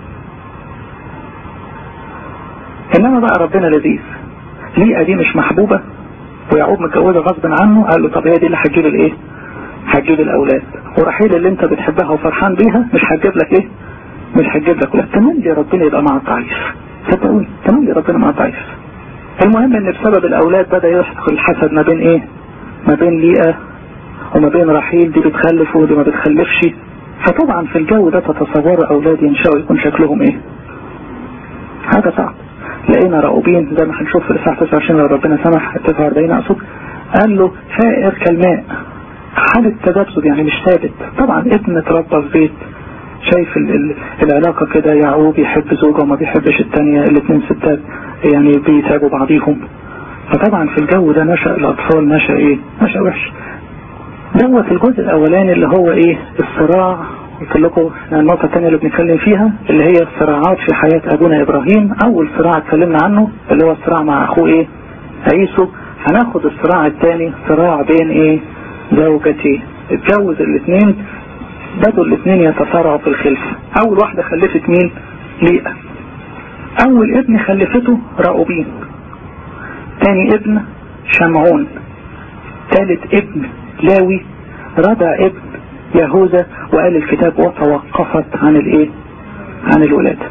انما بقى ربنا لذيذ ليئة دي مش محبوبة ويعقوب متجوزة غصب عنه قال له طب هي دي اللي هتجيب الايه هتجيب الاولاد ورحيل اللي انت بتحبها وفرحان بيها مش هتجيب لك ايه مش هتجيب لك ولاد تملي ربنا يبقى مع الضعيف صدقوني تملي ربنا مع الضعيف المهم ان بسبب الاولاد بدأ يحصل الحسد ما بين ايه ما بين ليئة وما بين رحيل دي بتخلف ودي ما بتخلفش فطبعا في الجو ده تتصور اولاد ينشأوا يكون شكلهم ايه هذا صعب لقينا راؤوبين زي ما هنشوف في الإصحاح 29 لو ربنا سمح 49 اقصد قال له فائر كالماء حالة تذبذب يعني مش ثابت طبعا ابن اتربى في بيت شايف ال ال العلاقة كده يعقوب يحب زوجة وما بيحبش التانية الاثنين ستات يعني بيتابوا بعضيهم فطبعا في الجو ده نشأ الأطفال نشأ ايه نشأ وحش دوت الجزء الأولاني اللي هو ايه الصراع قلت لكم النقطة الثانية اللي بنتكلم فيها اللي هي الصراعات في حياة أبونا إبراهيم أول صراع اتكلمنا عنه اللي هو الصراع مع أخوه إيه عيسو هناخد الصراع الثاني صراع بين إيه زوجتي اتجوز الاثنين بدوا الاثنين يتصارعوا في الخلفة أول واحدة خلفت مين ليئة أول ابن خلفته راؤوبين تاني ابن شمعون ثالث ابن لاوي رابع ابن يهوذا وقال الكتاب وتوقفت عن الايه عن الولادة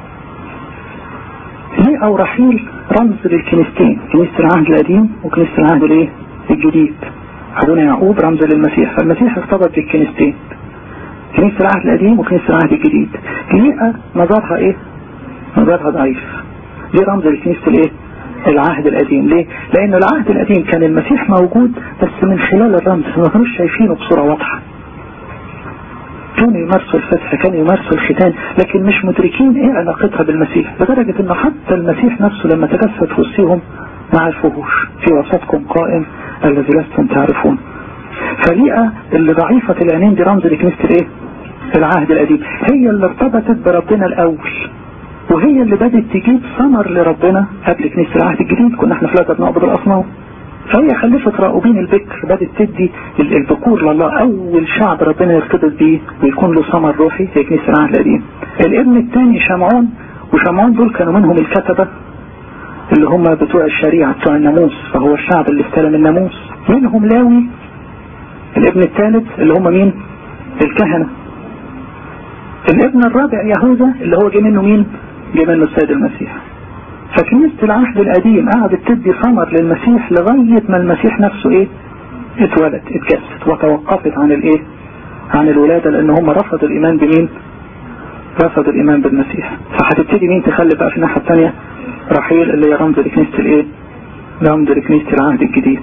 ليه او رحيل رمز للكنيستين كنيسة العهد القديم وكنيسة العهد الايه الجديد ابونا يعقوب رمز للمسيح فالمسيح ارتبط بالكنيستين كنيسة العهد القديم وكنيسة العهد الجديد ليه نظرها ايه نظرها ضعيف دي رمز لكنيسة الايه العهد القديم ليه لان العهد القديم كان المسيح موجود بس من خلال الرمز ما كانوش شايفينه بصورة واضحة كانوا يمارسوا الفتح كانوا يمارسوا الختان لكن مش مدركين ايه علاقتها بالمسيح لدرجة انه حتى المسيح نفسه لما تجسد في وسطهم ما عرفوهوش في وسطكم قائم الذي لستم تعرفون فليئة اللي ضعيفة العينين دي رمز لكنيسة الايه العهد القديم هي اللي ارتبطت بربنا الاول وهي اللي بدت تجيب ثمر لربنا قبل كنيسة العهد الجديد كنا احنا في لازم نعبد الاصنام فهي خلفت راؤوبين البكر بدت تدي البكور لله اول شعب ربنا يرتبط بيه ويكون له ثمر روحي هي كنيسة العهد القديم الابن الثاني شمعون وشمعون دول كانوا منهم الكتبة اللي هم بتوع الشريعة بتوع الناموس فهو الشعب اللي استلم الناموس منهم لاوي الابن الثالث اللي هم مين الكهنة الابن الرابع يهوذا اللي هو جه منه مين جه منه السيد المسيح فكنيسة العهد القديم قعدت تدي ثمر للمسيح لغاية ما المسيح نفسه ايه اتولد اتجسد وتوقفت عن الايه عن الولادة لان هم رفضوا الايمان بمين رفضوا الايمان بالمسيح فهتبتدي مين تخلي بقى في الناحية الثانية رحيل اللي هي رمز لكنيسة الايه رمز لكنيسة العهد الجديد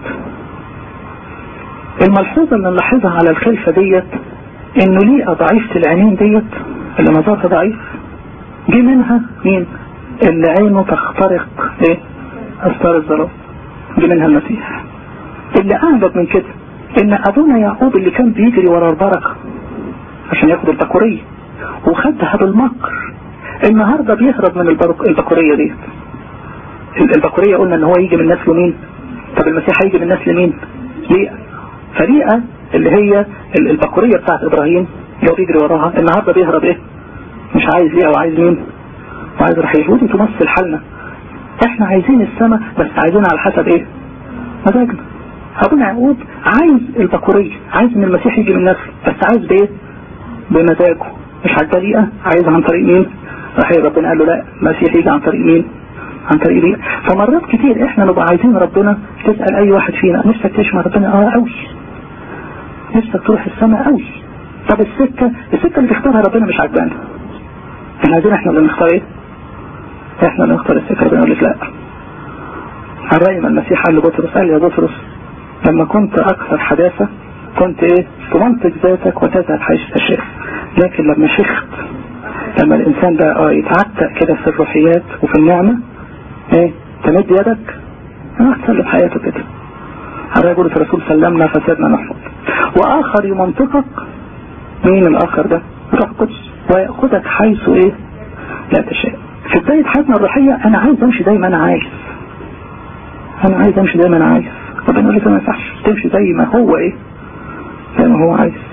الملحوظة اللي نلاحظها على الخلفة ديت انه ليه ضعيفة العينين ديت اللي نظرها ضعيف جه منها مين اللي عينه تخترق ايه استار الظلام جه منها المسيح اللي اعجب من كده ان ابونا يعقوب اللي كان بيجري ورا البركة عشان ياخد البكورية وخدها بالمكر النهاردة بيهرب من البكورية دي البكورية قلنا ان هو يجي من نسل مين طب المسيح هيجي من نسل مين ليئة فليئة اللي هي البكورية بتاعت ابراهيم اللي هو بيجري وراها النهاردة بيهرب ايه مش عايز ليئة وعايز مين وعايز رحيل ودي تمثل حالنا احنا عايزين السماء بس عايزين على حسب ايه مزاجنا ابونا يعقوب عايز البكورية عايز ان المسيح يجي من نسله بس عايز بايه بمزاجه مش على الطريقة عايز عن طريق مين رحيل ربنا قال له لا المسيح يجي عن طريق مين عن طريق دي فمرات كتير احنا نبقى عايزين ربنا تسأل اي واحد فينا نفسك تشمع ربنا اه قوي نفسك تروح السماء قوي طب السكة السكة اللي تختارها ربنا مش عجبانا احنا عايزين احنا اللي نختار ايه احنا اللي نختار السكة ربنا يقول لك لا الرأي ما المسيح قال لبطرس قال يا بطرس لما كنت اكثر حداثة كنت ايه تمنطق ذاتك وتذهب حيث تشاء لكن لما شخت لما الانسان ده اه يتعتق كده في الروحيات وفي النعمة ايه تمد يدك اه تسلم حياته كده على يقول الرسول سلمنا فسادنا نحفظ واخر يمنطقك مين الاخر ده روح القدس ويأخذك حيث ايه لا تشاء في بداية حياتنا الروحية انا عايز امشي زي ما انا عايز انا عايز امشي زي ما انا عايز ربنا يقول لك ما ينفعش تمشي زي ما هو ايه زي ما هو عايز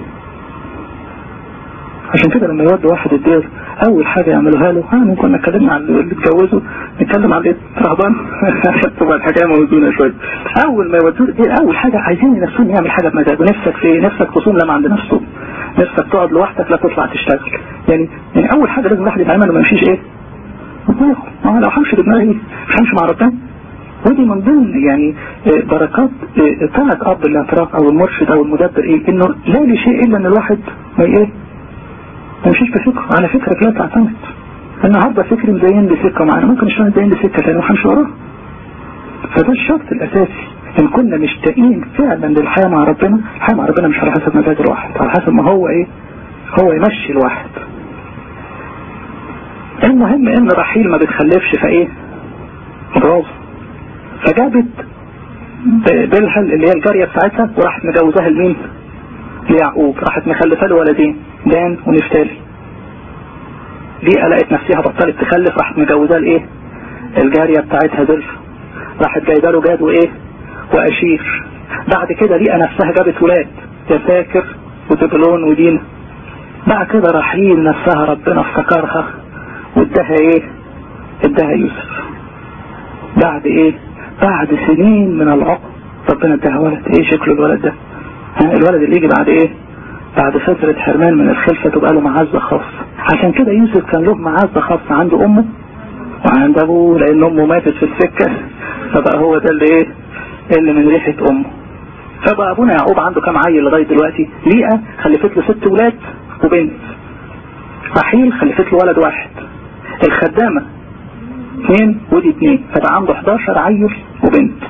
عشان كده لما يود واحد الدير اول حاجة يعملوها له ها ممكن نتكلم عن اللي اتجوزوا نتكلم عن ايه رهبان تبقى الحكاية موزونة شوية اول ما يودوه الدير اول حاجة عايزين ينفسون يعمل حاجة بمزاجه نفسك في نفسك تصوم لما عند نفسه نفسك تقعد لوحدك لا تطلع تشتغل يعني يعني اول حاجة لازم الواحد يتعامل ما يمشيش ايه ما لو همشي بدماغي مش همشي مع ربنا ودي من ضمن يعني بركات طاعة اب الاعتراف او المرشد او المدبر ايه انه لا لشيء الا ان الواحد ما ايه ما يمشيش بفكره على فكرك لا تعتمد النهارده فكري مزين بسكه معانا ممكن الشيء مزين بسكه ثانيه وهمشي وراه فده الشرط الاساسي ان كنا مشتاقين فعلا للحياه مع ربنا الحياه مع ربنا مش على حسب مزاج الواحد على حسب ما هو ايه هو يمشي الواحد المهم ان رحيل ما بتخلفش فايه برافو فجابت بلهل اللي هي الجارية بتاعتها وراحت مجوزاها لمين ليعقوب راحت مخلفة له ولدين دان ونفتالي دي لقت نفسها بطلت تخلف راحت مجوزاه لايه الجارية بتاعتها زلفة راحت جايبه له جاد وايه واشير بعد كده لقى نفسها جابت ولاد يساكر وتبلون ودينا بعد كده رحيل نفسها ربنا افتكرها واداها ايه اداها يوسف بعد ايه بعد سنين من العقل ربنا اداها ولد ايه شكل الولد ده الولد اللي يجي بعد ايه بعد فترة حرمان من الخلفة تبقى له معزة خاصة عشان كده يوسف كان له معزة خاصة عند امه وعند ابوه لان امه ماتت في السكة فبقى هو ده اللي ايه اللي من ريحة امه فبقى ابونا يعقوب عنده كام عيل لغاية دلوقتي ليئة خلفت له ست ولاد وبنت رحيل خلفت له ولد واحد الخدامة اثنين ودي اثنين فبقى عنده 11 عيل وبنت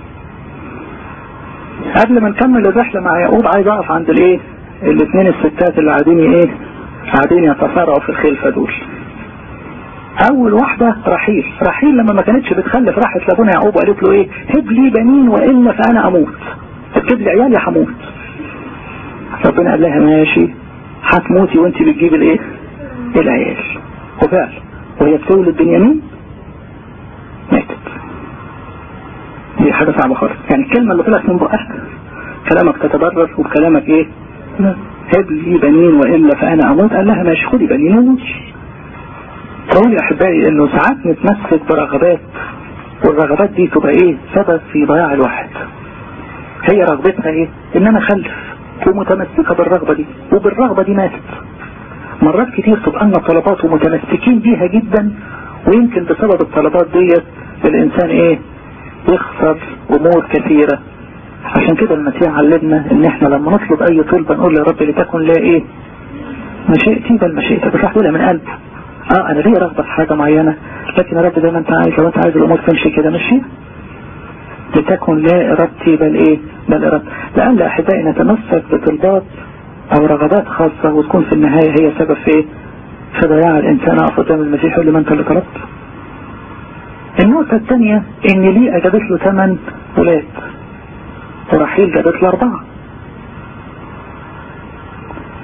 قبل ما نكمل الرحلة مع يعقوب عايز اقف عند الايه الاثنين الستات اللي قاعدين ايه قاعدين يتصارعوا في الخلفة دول اول واحدة رحيل رحيل لما ما كانتش بتخلف راحت لابونا يعقوب وقالت له ايه هب لي بنين والا فانا اموت هتجيب لي عيال يا هموت ربنا قال لها ماشي هتموتي وانت بتجيب الايه العيال وفعلا وهي بتولد بنيامين ماتت دي حاجة صعبة خالص يعني الكلمة اللي طلعت من بقها كلامك تتبرر وبكلامك ايه هب لي بنين والا فانا اموت قال لها ماشي خدي بنين وموتي قول يا احبائي انه ساعات نتمسك برغبات والرغبات دي تبقى ايه سبب في ضياع الواحد هي رغبتها ايه ان انا اخلف ومتمسكة بالرغبة دي وبالرغبة دي ماتت مرات كتير تبقى لنا طلبات ومتمسكين بيها جدا ويمكن بسبب الطلبات ديت الانسان ايه يخسر امور كثيرة عشان كده المسيح علمنا ان احنا لما نطلب اي طلبة نقول يا رب لتكن لا ايه مشيئتي بل مشيئتك بس تقولها من قلب اه انا ليه رغبة في حاجة معينة لكن يا رب زي ما انت عايز لو انت عايز الامور تمشي كده مشي لتكن لا ارادتي بل ايه بل ارادتي لأن احبائي نتمسك بطلبات او رغبات خاصة وتكون في النهاية هي سبب في ايه في ضياع الانسان اقف قدام المسيح يقول لي ما انت اللي طلبت النقطة الثانية ان ليه جابت له ثمان ولاد ورحيل جابت له اربعة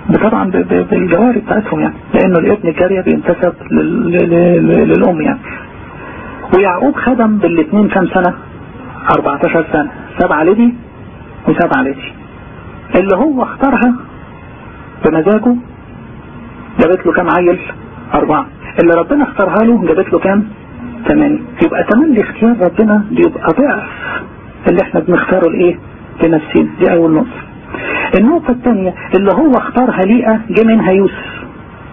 طبعا بالجواري بتاعتهم يعني لانه الابن الجارية بينتسب للام يعني ويعقوب خدم بالاثنين كام سنة 14 سنة سبعة لدي وسبعة لدي اللي هو اختارها بمزاجه جابت له كام عيل اربعة اللي ربنا اختارها له جابت له كام ثمانية يبقى تملي اختيار ربنا بيبقى ضعف اللي احنا بنختاره لايه لنفسنا دي اول نقطة النقطة الثانية اللي هو اختارها ليئة جه منها يوسف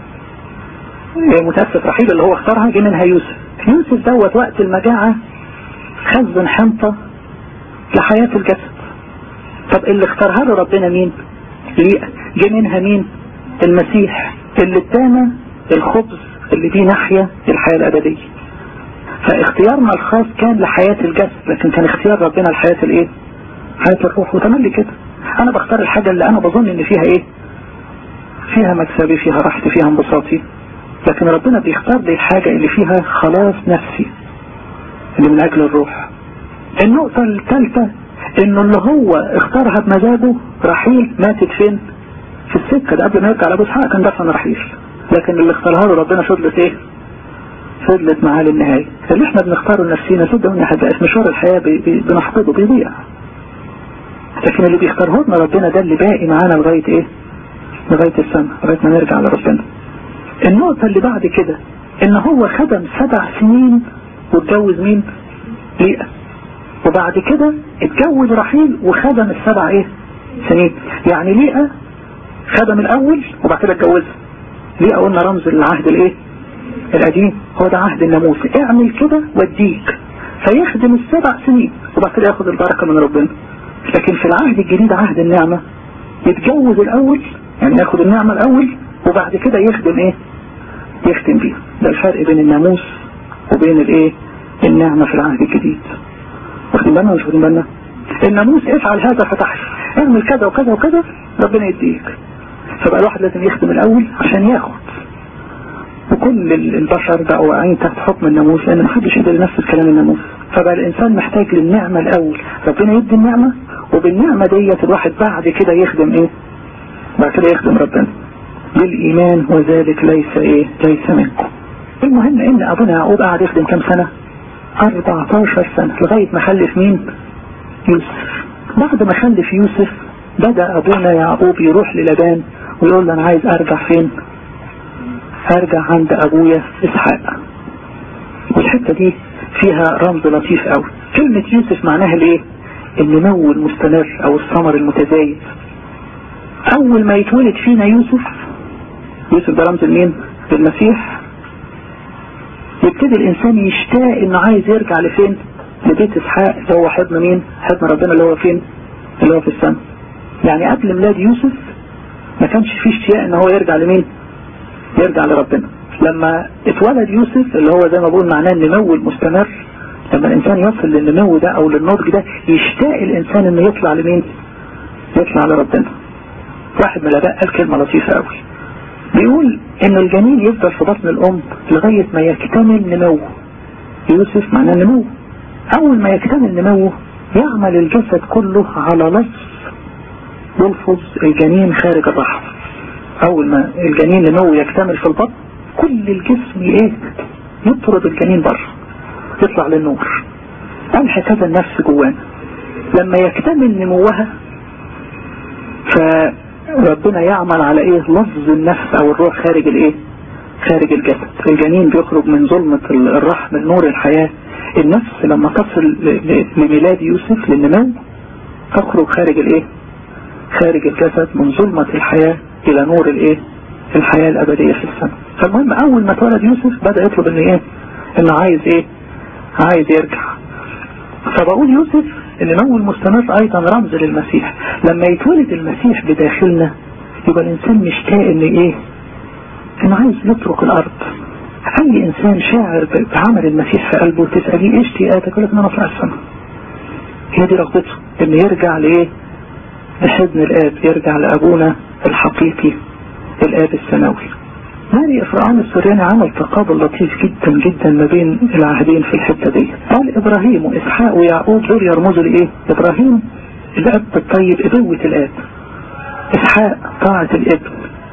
متأسف رحيل اللي هو اختارها جه منها يوسف يوسف دوت وقت المجاعة خزن حنطة لحياة الجسد طب اللي اختارها له ربنا مين ليئة جه منها مين المسيح اللي ادانا الخبز اللي دي ناحية الحياة الأبدية فاختيارنا الخاص كان لحياة الجسد لكن كان اختيار ربنا لحياة الايه حياة الروح وتملي كده انا بختار الحاجة اللي انا بظن ان فيها ايه فيها مكسبي فيها راحتي فيها انبساطي لكن ربنا بيختار لي الحاجة اللي فيها خلاص نفسي اللي من اجل الروح النقطة الثالثة انه اللي هو اختارها بمزاجه رحيل ماتت فين في السكة ده قبل ما يرجع لابو اسحاق كان دفن رحيل لكن اللي اختارها له ربنا فضلت ايه فضلت معاه للنهاية اللي احنا بنختاره لنفسينا صدقوني حاجة مشوار الحياة بي بي بنحفظه بيضيع لكن اللي بيختاره لنا ربنا ده اللي باقي معانا لغاية ايه لغاية السنة لغاية ما نرجع لربنا النقطة اللي بعد كده ان هو خدم سبع سنين واتجوز مين ليئة وبعد كده اتجوز رحيل وخدم السبع ايه سنين يعني ليئة خدم الاول وبعد كده اتجوزها ليئة قلنا رمز العهد الايه القديم هو ده عهد الناموس اعمل كده واديك فيخدم السبع سنين وبعد كده ياخد البركة من ربنا لكن في العهد الجديد عهد النعمة يتجوز الاول يعني ياخد النعمة الاول وبعد كده يخدم ايه يختم بيها ده الفرق بين الناموس وبين الايه النعمة في العهد الجديد واخدين بالنا مش واخدين بالنا الناموس افعل هذا فتحصل اعمل كذا وكذا وكذا ربنا يديك فبقى الواحد لازم يخدم الاول عشان ياخد وكل البشر بقوا واقعين تحت حكم الناموس لان محدش يقدر ينفذ كلام الناموس فبقى الانسان محتاج للنعمة الاول ربنا يدي النعمة وبالنعمة ديت الواحد بعد كده يخدم ايه بعد كده يخدم ربنا بالايمان وذلك ليس ايه ليس منكم المهم ان ابونا يعقوب قعد يخدم كام سنة 14 سنة لغاية ما خلف مين يوسف بعد ما خلف يوسف بدأ ابونا يعقوب يروح للبان ويقول له انا عايز ارجع فين ارجع عند ابويا اسحاق والحتة دي فيها رمز لطيف قوي كلمة يوسف معناها الايه النمو المستمر او الثمر المتزايد اول ما يتولد فينا يوسف يوسف ده رمز لمين للمسيح يبتدي الانسان يشتاق انه عايز يرجع لفين لبيت اسحاق اللي هو حضن مين حضن ربنا اللي هو فين اللي هو في السماء يعني قبل ميلاد يوسف ما كانش فيه اشتياق ان هو يرجع لمين يرجع لربنا لما اتولد يوسف اللي هو زي ما بقول معناه النمو المستمر لما الانسان يصل للنمو ده او للنضج ده يشتاق الانسان انه يطلع لمين يطلع لربنا واحد من الاباء قال كلمة لطيفة قوي بيقول ان الجنين يفضل في بطن الام لغاية ما يكتمل نموه يوسف معناه نمو اول ما يكتمل نموه يعمل الجسد كله على لص يلفظ الجنين خارج الرحم اول ما الجنين نمو يكتمل في البطن كل الجسم ايه يطرد الجنين بره يطلع للنور قال حكاية النفس جوانا لما يكتمل نموها فربنا يعمل على ايه لفظ النفس او الروح خارج الايه خارج الجسد الجنين بيخرج من ظلمة الرحم نور الحياة النفس لما تصل لميلاد يوسف للنمو تخرج خارج الايه خارج الجسد من ظلمة الحياة الى نور الايه الحياة الابدية في السماء فالمهم اول ما اتولد يوسف بدأ يطلب ان ايه انه عايز ايه عايز يرجع فبقول يوسف النمو المستمر ايضا رمز للمسيح لما يتولد المسيح بداخلنا يبقى الانسان مشتاق ان ايه انه عايز يترك الارض اي انسان شاعر بعمل المسيح في قلبه تسأليه ايش اشتياقاتك يقول لك ان انا اطلع السماء هي دي رغبته انه يرجع لايه لحضن الاب يرجع لابونا الحقيقي الاب السماوي ماري افرعون السورياني عمل تقابل لطيف جدا جدا ما بين العهدين في الحتة دي قال ابراهيم واسحاق ويعقوب دول يرمزوا لايه ابراهيم الاب الطيب ابوة الاب اسحاق طاعة الابن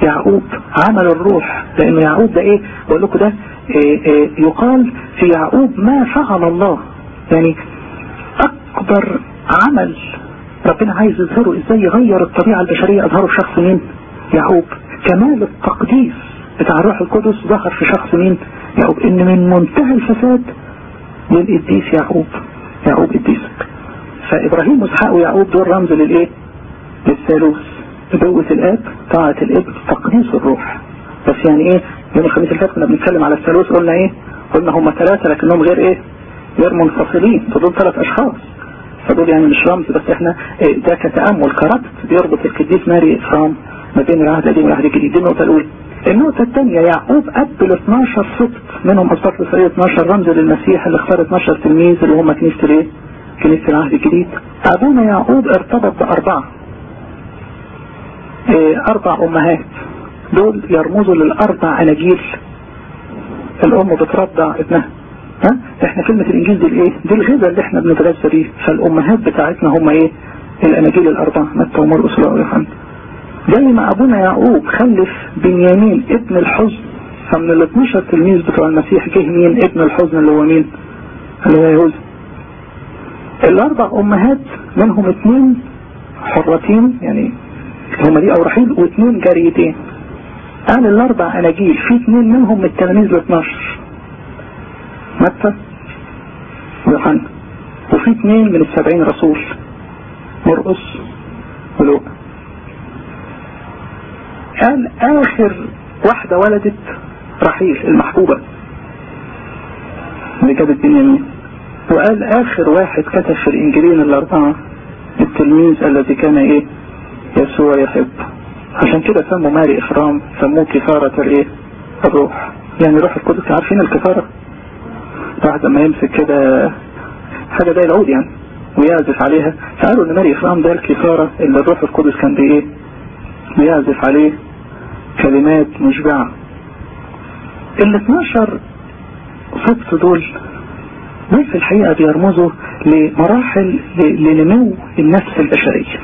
يعقوب عمل الروح لأنه يعقوب ده إيه بقول لكم ده إيه إيه يقال في يعقوب ما فعل الله يعني أكبر عمل ربنا عايز يظهره إزاي يغير الطبيعة البشرية أظهره في شخص مين يعقوب كمال التقديس بتاع الروح القدس ظهر في شخص مين يعقوب إن من منتهى الفساد للقديس يعقوب يعقوب قديسك فإبراهيم وإسحاق ويعقوب دول رمز للإيه للثالوث نبوة الآب طاعة الابن تقديس الروح بس يعني ايه يوم الخميس اللي فات كنا بنتكلم على الثالوث قلنا ايه قلنا هم ثلاثة لكنهم غير ايه غير منفصلين فدول ثلاث اشخاص فدول يعني مش رمز بس احنا إيه ده كتأمل كربط بيربط القديس ماري إفرام ما بين العهد القديم والعهد الجديد دي النقطة الأولى النقطة الثانية يعقوب قبل 12 سبط منهم أسباط إسرائيل 12 رمز للمسيح اللي اختار 12 تلميذ اللي هم كنيسة الايه؟ كنيسة العهد الجديد أبونا يعقوب ارتبط بأربعة إيه أربع أمهات دول يرمزوا للأربع أناجيل الأم بترضع ابنها ها احنا كلمة الانجيل دي الايه دي الغذاء اللي احنا بنتغذى بيه فالامهات بتاعتنا هم ايه الاناجيل الاربعة متى ومرقس ويوحنا زي ما ابونا يعقوب خلف بنيامين ابن الحزن فمن ال 12 تلميذ بتوع المسيح جه مين ابن الحزن اللي هو مين اللي هو يهوذا الاربع امهات منهم اثنين حرتين يعني هما دي او رحيل واثنين جاريتين قال الاربع اناجيل في اثنين منهم من التلاميذ ال 12 متى ويوحنا وفي اثنين من السبعين رسول مرقس ولوقا قال اخر واحدة ولدت رحيل المحبوبة اللي جابت بنيامين وقال اخر واحد كتب في الانجيلين الاربعة التلميذ الذي كان ايه يسوع يحب عشان كده سموا ماري اخرام سموه كفارة الايه الروح يعني روح القدس عارفين الكفارة بعد ما يمسك كده حاجة زي العود يعني ويعزف عليها فقالوا ان ماري اخرام ده الكفارة اللي الروح القدس كان بايه بيعزف عليه كلمات مشبعة ال 12 سبط دول دول في الحقيقة بيرمزوا لمراحل لنمو النفس البشرية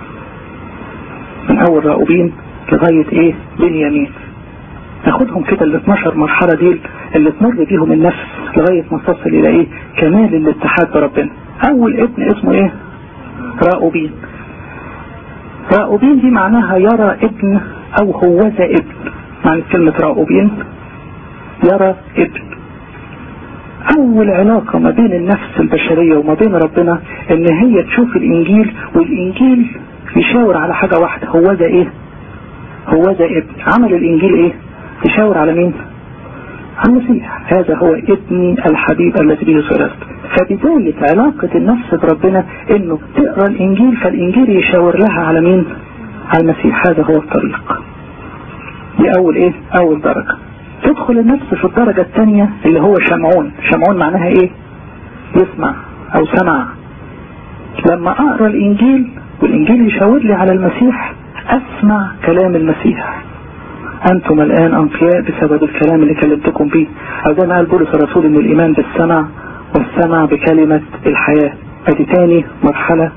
من اول راؤوبين لغاية ايه بنيامين ناخدهم كده ال 12 مرحلة دي اللي تمر بيهم النفس لغاية ما تصل الى ايه كمال الاتحاد بربنا اول ابن اسمه ايه راؤوبين راؤوبين دي معناها يرى ابن او هوذا ابن معنى كلمة راؤوبين يرى ابن اول علاقة ما بين النفس البشرية وما بين ربنا ان هي تشوف الانجيل والانجيل يشاور على حاجة واحدة هوذا ايه هوذا ابن عمل الانجيل ايه يشاور على مين على المسيح هذا هو ابني الحبيب الذي به سررت فبذلك علاقة النفس بربنا انه تقرا الانجيل فالانجيل يشاور لها على مين على المسيح هذا هو الطريق دي اول ايه اول درجة تدخل النفس في الدرجة الثانية اللي هو شمعون شمعون معناها ايه يسمع او سمع لما اقرا الانجيل والانجيل يشاور لي على المسيح اسمع كلام المسيح انتم الان انقياء بسبب الكلام اللي كلمتكم به او زي ما قال بولس الرسول ان الايمان بالسمع والسمع بكلمة الحياة ادي تاني مرحلة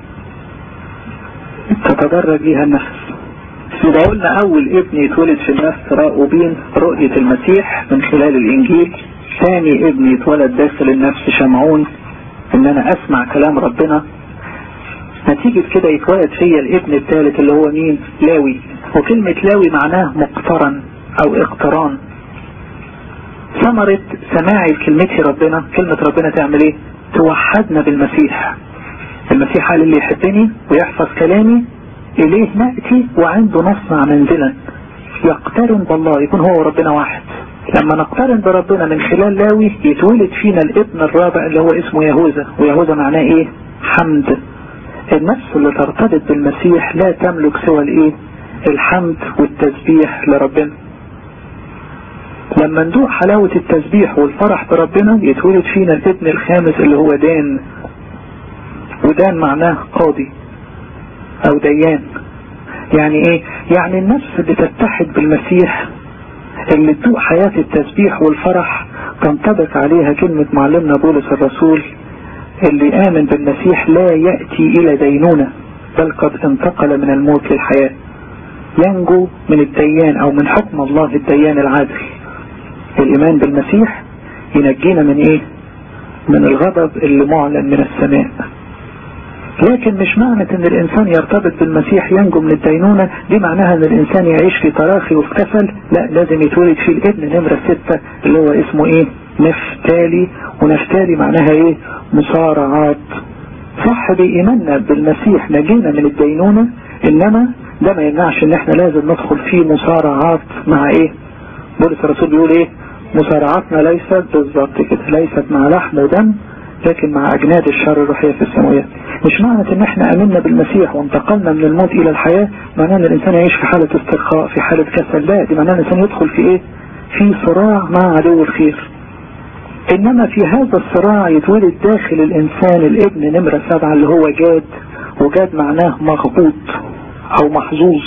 تتدرج بيها النفس يبقى قلنا اول ابن يتولد في النفس راؤوبين رؤية المسيح من خلال الانجيل ثاني ابن يتولد داخل النفس شمعون ان انا اسمع كلام ربنا نتيجة كده يتولد فيا الابن الثالث اللي هو مين لاوي وكلمة لاوي معناه مقترن او اقتران ثمرة سماعي لكلمتي ربنا كلمة ربنا تعمل ايه توحدنا بالمسيح المسيح قال اللي يحبني ويحفظ كلامي اليه نأتي وعنده نصنع منزلا يقترن بالله يكون هو وربنا واحد لما نقترن بربنا من خلال لاوي يتولد فينا الابن الرابع اللي هو اسمه يهوذا ويهوذا معناه ايه حمد النفس اللي ترتبط بالمسيح لا تملك سوى الايه الحمد والتسبيح لربنا لما ندوق حلاوة التسبيح والفرح بربنا يتولد فينا الابن الخامس اللي هو دان ودان معناه قاضي او ديان يعني ايه يعني النفس بتتحد بالمسيح اللي تدوق حياة التسبيح والفرح تنطبق عليها كلمة معلمنا بولس الرسول اللي آمن بالمسيح لا يأتي إلى دينونة بل قد انتقل من الموت للحياة ينجو من الديان او من حكم الله الديان العادل الايمان بالمسيح ينجينا من ايه من الغضب اللي معلن من السماء لكن مش معنى ان الانسان يرتبط بالمسيح ينجو من الدينونة دي معناها ان الانسان يعيش في تراخي وفي كسل لا لازم يتولد فيه الابن نمرة ستة اللي هو اسمه ايه نفتالي ونفتالي معناها ايه مصارعات صح بإيماننا بالمسيح نجينا من الدينونة انما ده ما يمنعش ان احنا لازم ندخل في مصارعات مع ايه بولس الرسول بيقول ايه مصارعاتنا ليست بالظبط كده ليست مع لحم ودم لكن مع اجناد الشر الروحية في السماوات مش معنى ان احنا امنا بالمسيح وانتقلنا من الموت الى الحياة معناه ان الانسان يعيش في حالة استرخاء في حالة كسل لا دي معناه ان الانسان يدخل في ايه في صراع مع عدو الخير انما في هذا الصراع يتولد داخل الانسان الابن نمرة سبعة اللي هو جاد وجاد معناه مغبوط او محظوظ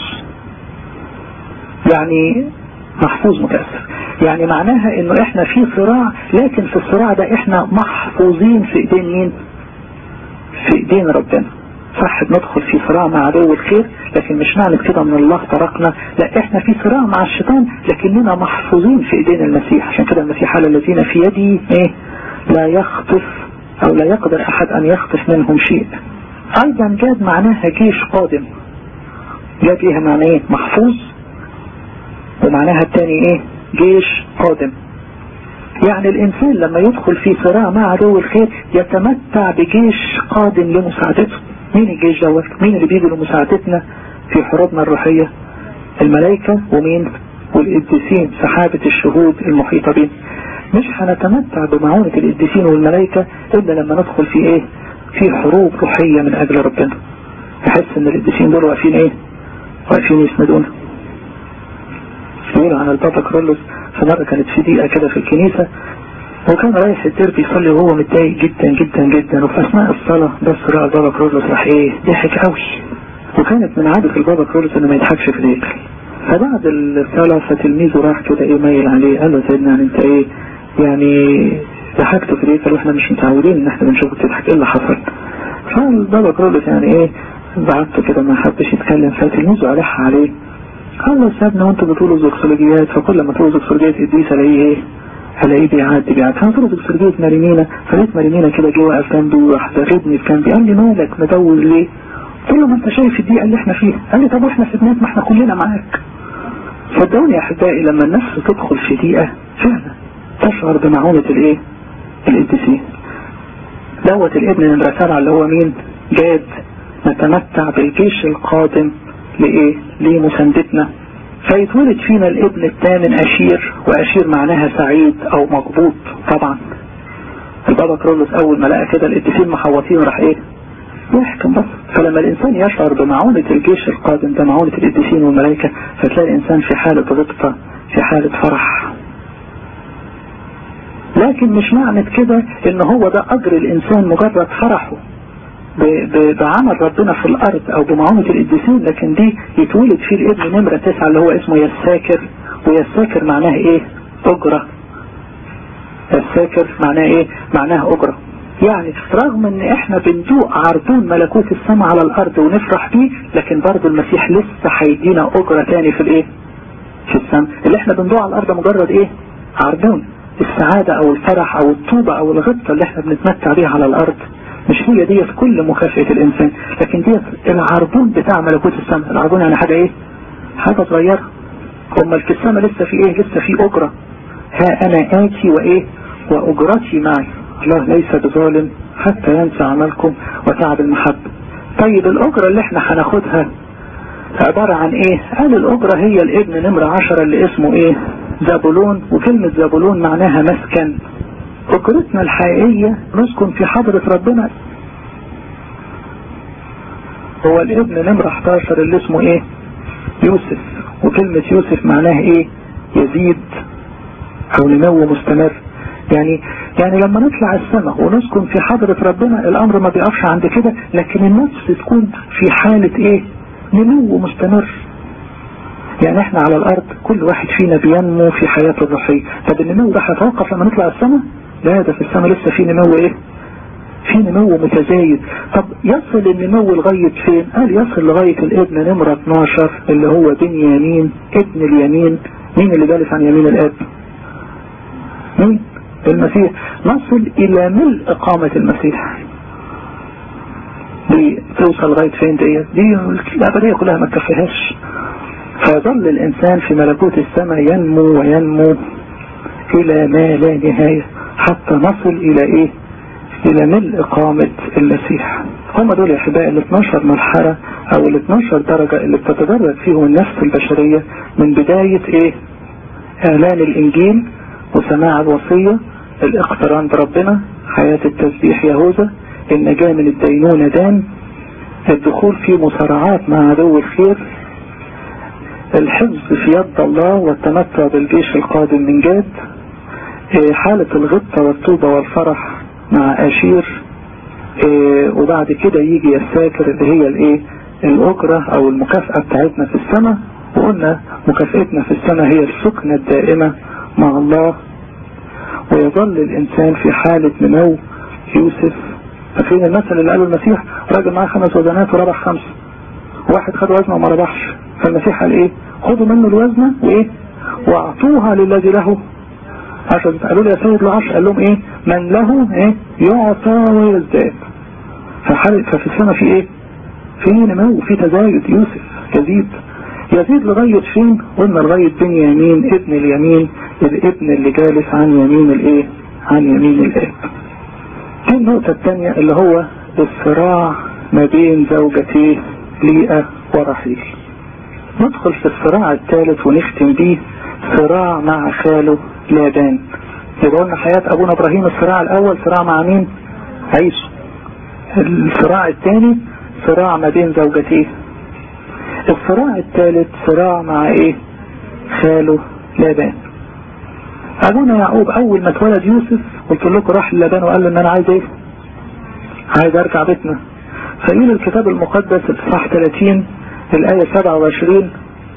يعني محفوظ متأثر يعني معناها انه احنا في صراع لكن في الصراع ده احنا محفوظين في ايدين مين في ايدين ربنا صح ندخل في صراع مع عدو الخير لكن مش معنى كده ان الله تركنا لا احنا في صراع مع الشيطان لكننا محفوظين في ايدين المسيح عشان كده المسيح قال الذين في يدي ايه لا يخطف او لا يقدر احد ان يخطف منهم شيء ايضا جاد معناها جيش قادم جاد ليها معنى ايه محفوظ ومعناها التاني ايه جيش قادم يعني الانسان لما يدخل في صراع مع عدو الخير يتمتع بجيش قادم لمساعدته مين الجيش دوت مين اللي بيجي لمساعدتنا في حروبنا الروحية الملائكة ومين والقديسين سحابة الشهود المحيطة بنا مش هنتمتع بمعونة القديسين والملائكة الا لما ندخل في ايه في حروب روحية من اجل ربنا تحس ان القديسين دول واقفين ايه واقفين يسندونا يقول عن البابا كرولوس في مرة كانت في دقيقة كده في الكنيسة وكان رايح الدير بيصلي وهو متضايق جدا جدا جدا وفي اثناء الصلاة بس رأى البابا كرولوس راح ايه ضحك قوي وكانت من عادة البابا كرولوس انه ما يضحكش في الهيكل فبعد الصلاة فتلميذه راح كده ايه مايل عليه قال له سيدنا يعني انت ايه يعني ضحكت في الهيكل واحنا مش متعودين ان احنا بنشوفك تضحك ايه اللي حصل فالبابا كرولوس يعني ايه بعته كده ما حبش يتكلم فتلميذه ألح عليه قال له سابنا وانتوا بتقولوا زوكسولوجيات فكل ما تقولوا زوكسولوجيات ادريس الاقيه ايه الاقيه بيعدي بيعدي فانا قلت زوكسولوجية مارينينا فلقيت مارينينا كده جه واقف جنبي وراح ضربني في جنبي قال لي مالك مدوز ليه؟ قلت له ما انت شايف الدقيقة اللي احنا فيها قال لي طب واحنا في بنات ما احنا كلنا معاك صدقوني يا احبائي لما النفس تدخل في دقيقة فعلا تشعر بمعونة الايه؟ القديسين دوت الابن نمرة سبعة اللي هو مين؟ جاد نتمتع بالجيش القادم لإيه لمساندتنا فيتولد فينا الابن الثامن أشير وأشير معناها سعيد أو مقبوط طبعا البابا كرولوس أول ما لقى كده القديسين محوطين راح إيه يحكم بس فلما الإنسان يشعر بمعونة الجيش القادم ده معونة القديسين والملائكة فتلاقي الإنسان في حالة غبطة في حالة فرح لكن مش معنى كده ان هو ده اجر الانسان مجرد فرحه بعمل ربنا في الارض او بمعونة القديسين لكن دي يتولد فيه الابن نمرة تسعة اللي هو اسمه يساكر ويساكر معناه ايه اجرة يساكر معناه ايه معناه اجرة يعني رغم ان احنا بندوق عرضون ملكوت السماء على الارض ونفرح بيه لكن برضه المسيح لسه هيدينا اجرة تاني في الايه في السماء اللي احنا بندوق على الارض مجرد ايه عرضون السعادة او الفرح او الطوبة او الغبطة اللي احنا بنتمتع بيها على الارض مش هي دي في كل مكافأة الإنسان لكن دي العربون بتاع ملكوت السماء العربون يعني حاجة إيه حاجة صغيرة هم في السماء لسه في إيه لسه في أجرة ها أنا آتي وإيه وأجرتي معي الله ليس بظالم حتى ينسى عملكم وتعب المحبة طيب الأجرة اللي احنا هناخدها عبارة عن ايه قال الأجرة هي الابن نمرة عشرة اللي اسمه ايه زابولون وكلمة زابولون معناها مسكن فكرتنا الحقيقية نسكن في حضرة ربنا هو الابن نمرة 11 اللي اسمه ايه يوسف وكلمة يوسف معناها ايه يزيد او نمو مستمر يعني يعني لما نطلع السماء ونسكن في حضرة ربنا الامر ما بيقفش عند كده لكن النفس تكون في حالة ايه نمو مستمر يعني احنا على الارض كل واحد فينا بينمو في حياته الروحية طب النمو ده هيتوقف لما نطلع السماء لا ده في السماء لسه في نمو ايه في نمو متزايد طب يصل النمو لغاية فين قال يصل لغاية الابن نمرة 12 اللي هو بنيامين ابن اليمين مين اللي جالس عن يمين الاب مين المسيح نصل الى ملء اقامة المسيح دي توصل لغاية فين دي دي الابدية كلها ما تكفيهاش فيظل الانسان في ملكوت السماء ينمو وينمو الى ما لا نهاية حتى نصل الى ايه الى ملء اقامة المسيح هم دول يا احبائي ال 12 مرحلة او ال 12 درجة اللي بتتدرج فيهم النفس البشرية من بداية ايه اعلان الانجيل وسماع الوصية الاقتران بربنا حياة التسبيح يهوذا النجاة من الدينونة دان الدخول في مصارعات مع عدو الخير الحفظ في يد الله والتمتع بالجيش القادم من جاد حالة الغبطة والتوبة والفرح مع أشير وبعد كده يجي الساكر اللي هي الايه الأجرة أو المكافأة بتاعتنا في السماء وقلنا مكافأتنا في السماء هي السكنة الدائمة مع الله ويظل الإنسان في حالة نمو يوسف فين المثل اللي قاله المسيح راجل معاه خمس وزنات وربح خمسة واحد خد وزنه وما ربحش فالمسيح قال ايه خدوا منه الوزنة وايه واعطوها للذي له عشر قالوا له يا سيد العشر قال لهم ايه من له ايه يعطى ويزداد فحال ففي السماء في ايه في نمو في تزايد يوسف يزيد يزيد لغاية فين قلنا لغاية بنيامين ابن اليمين الابن اللي جالس عن يمين الايه عن يمين الاب دي النقطة الثانية اللي هو الصراع ما بين زوجتيه ليئة ورحيل ندخل في الصراع الثالث ونختم بيه صراع مع خاله لابان يبقى قلنا حياة ابونا ابراهيم الصراع الاول صراع مع مين عيسو الصراع الثاني صراع ما بين زوجتيه الصراع الثالث صراع مع ايه خاله لابان ابونا يعقوب اول ما اتولد يوسف قلت لكم راح للابان وقال له ان انا عايز ايه عايز ارجع بيتنا فيقول الكتاب المقدس الاصحاح 30 الايه 27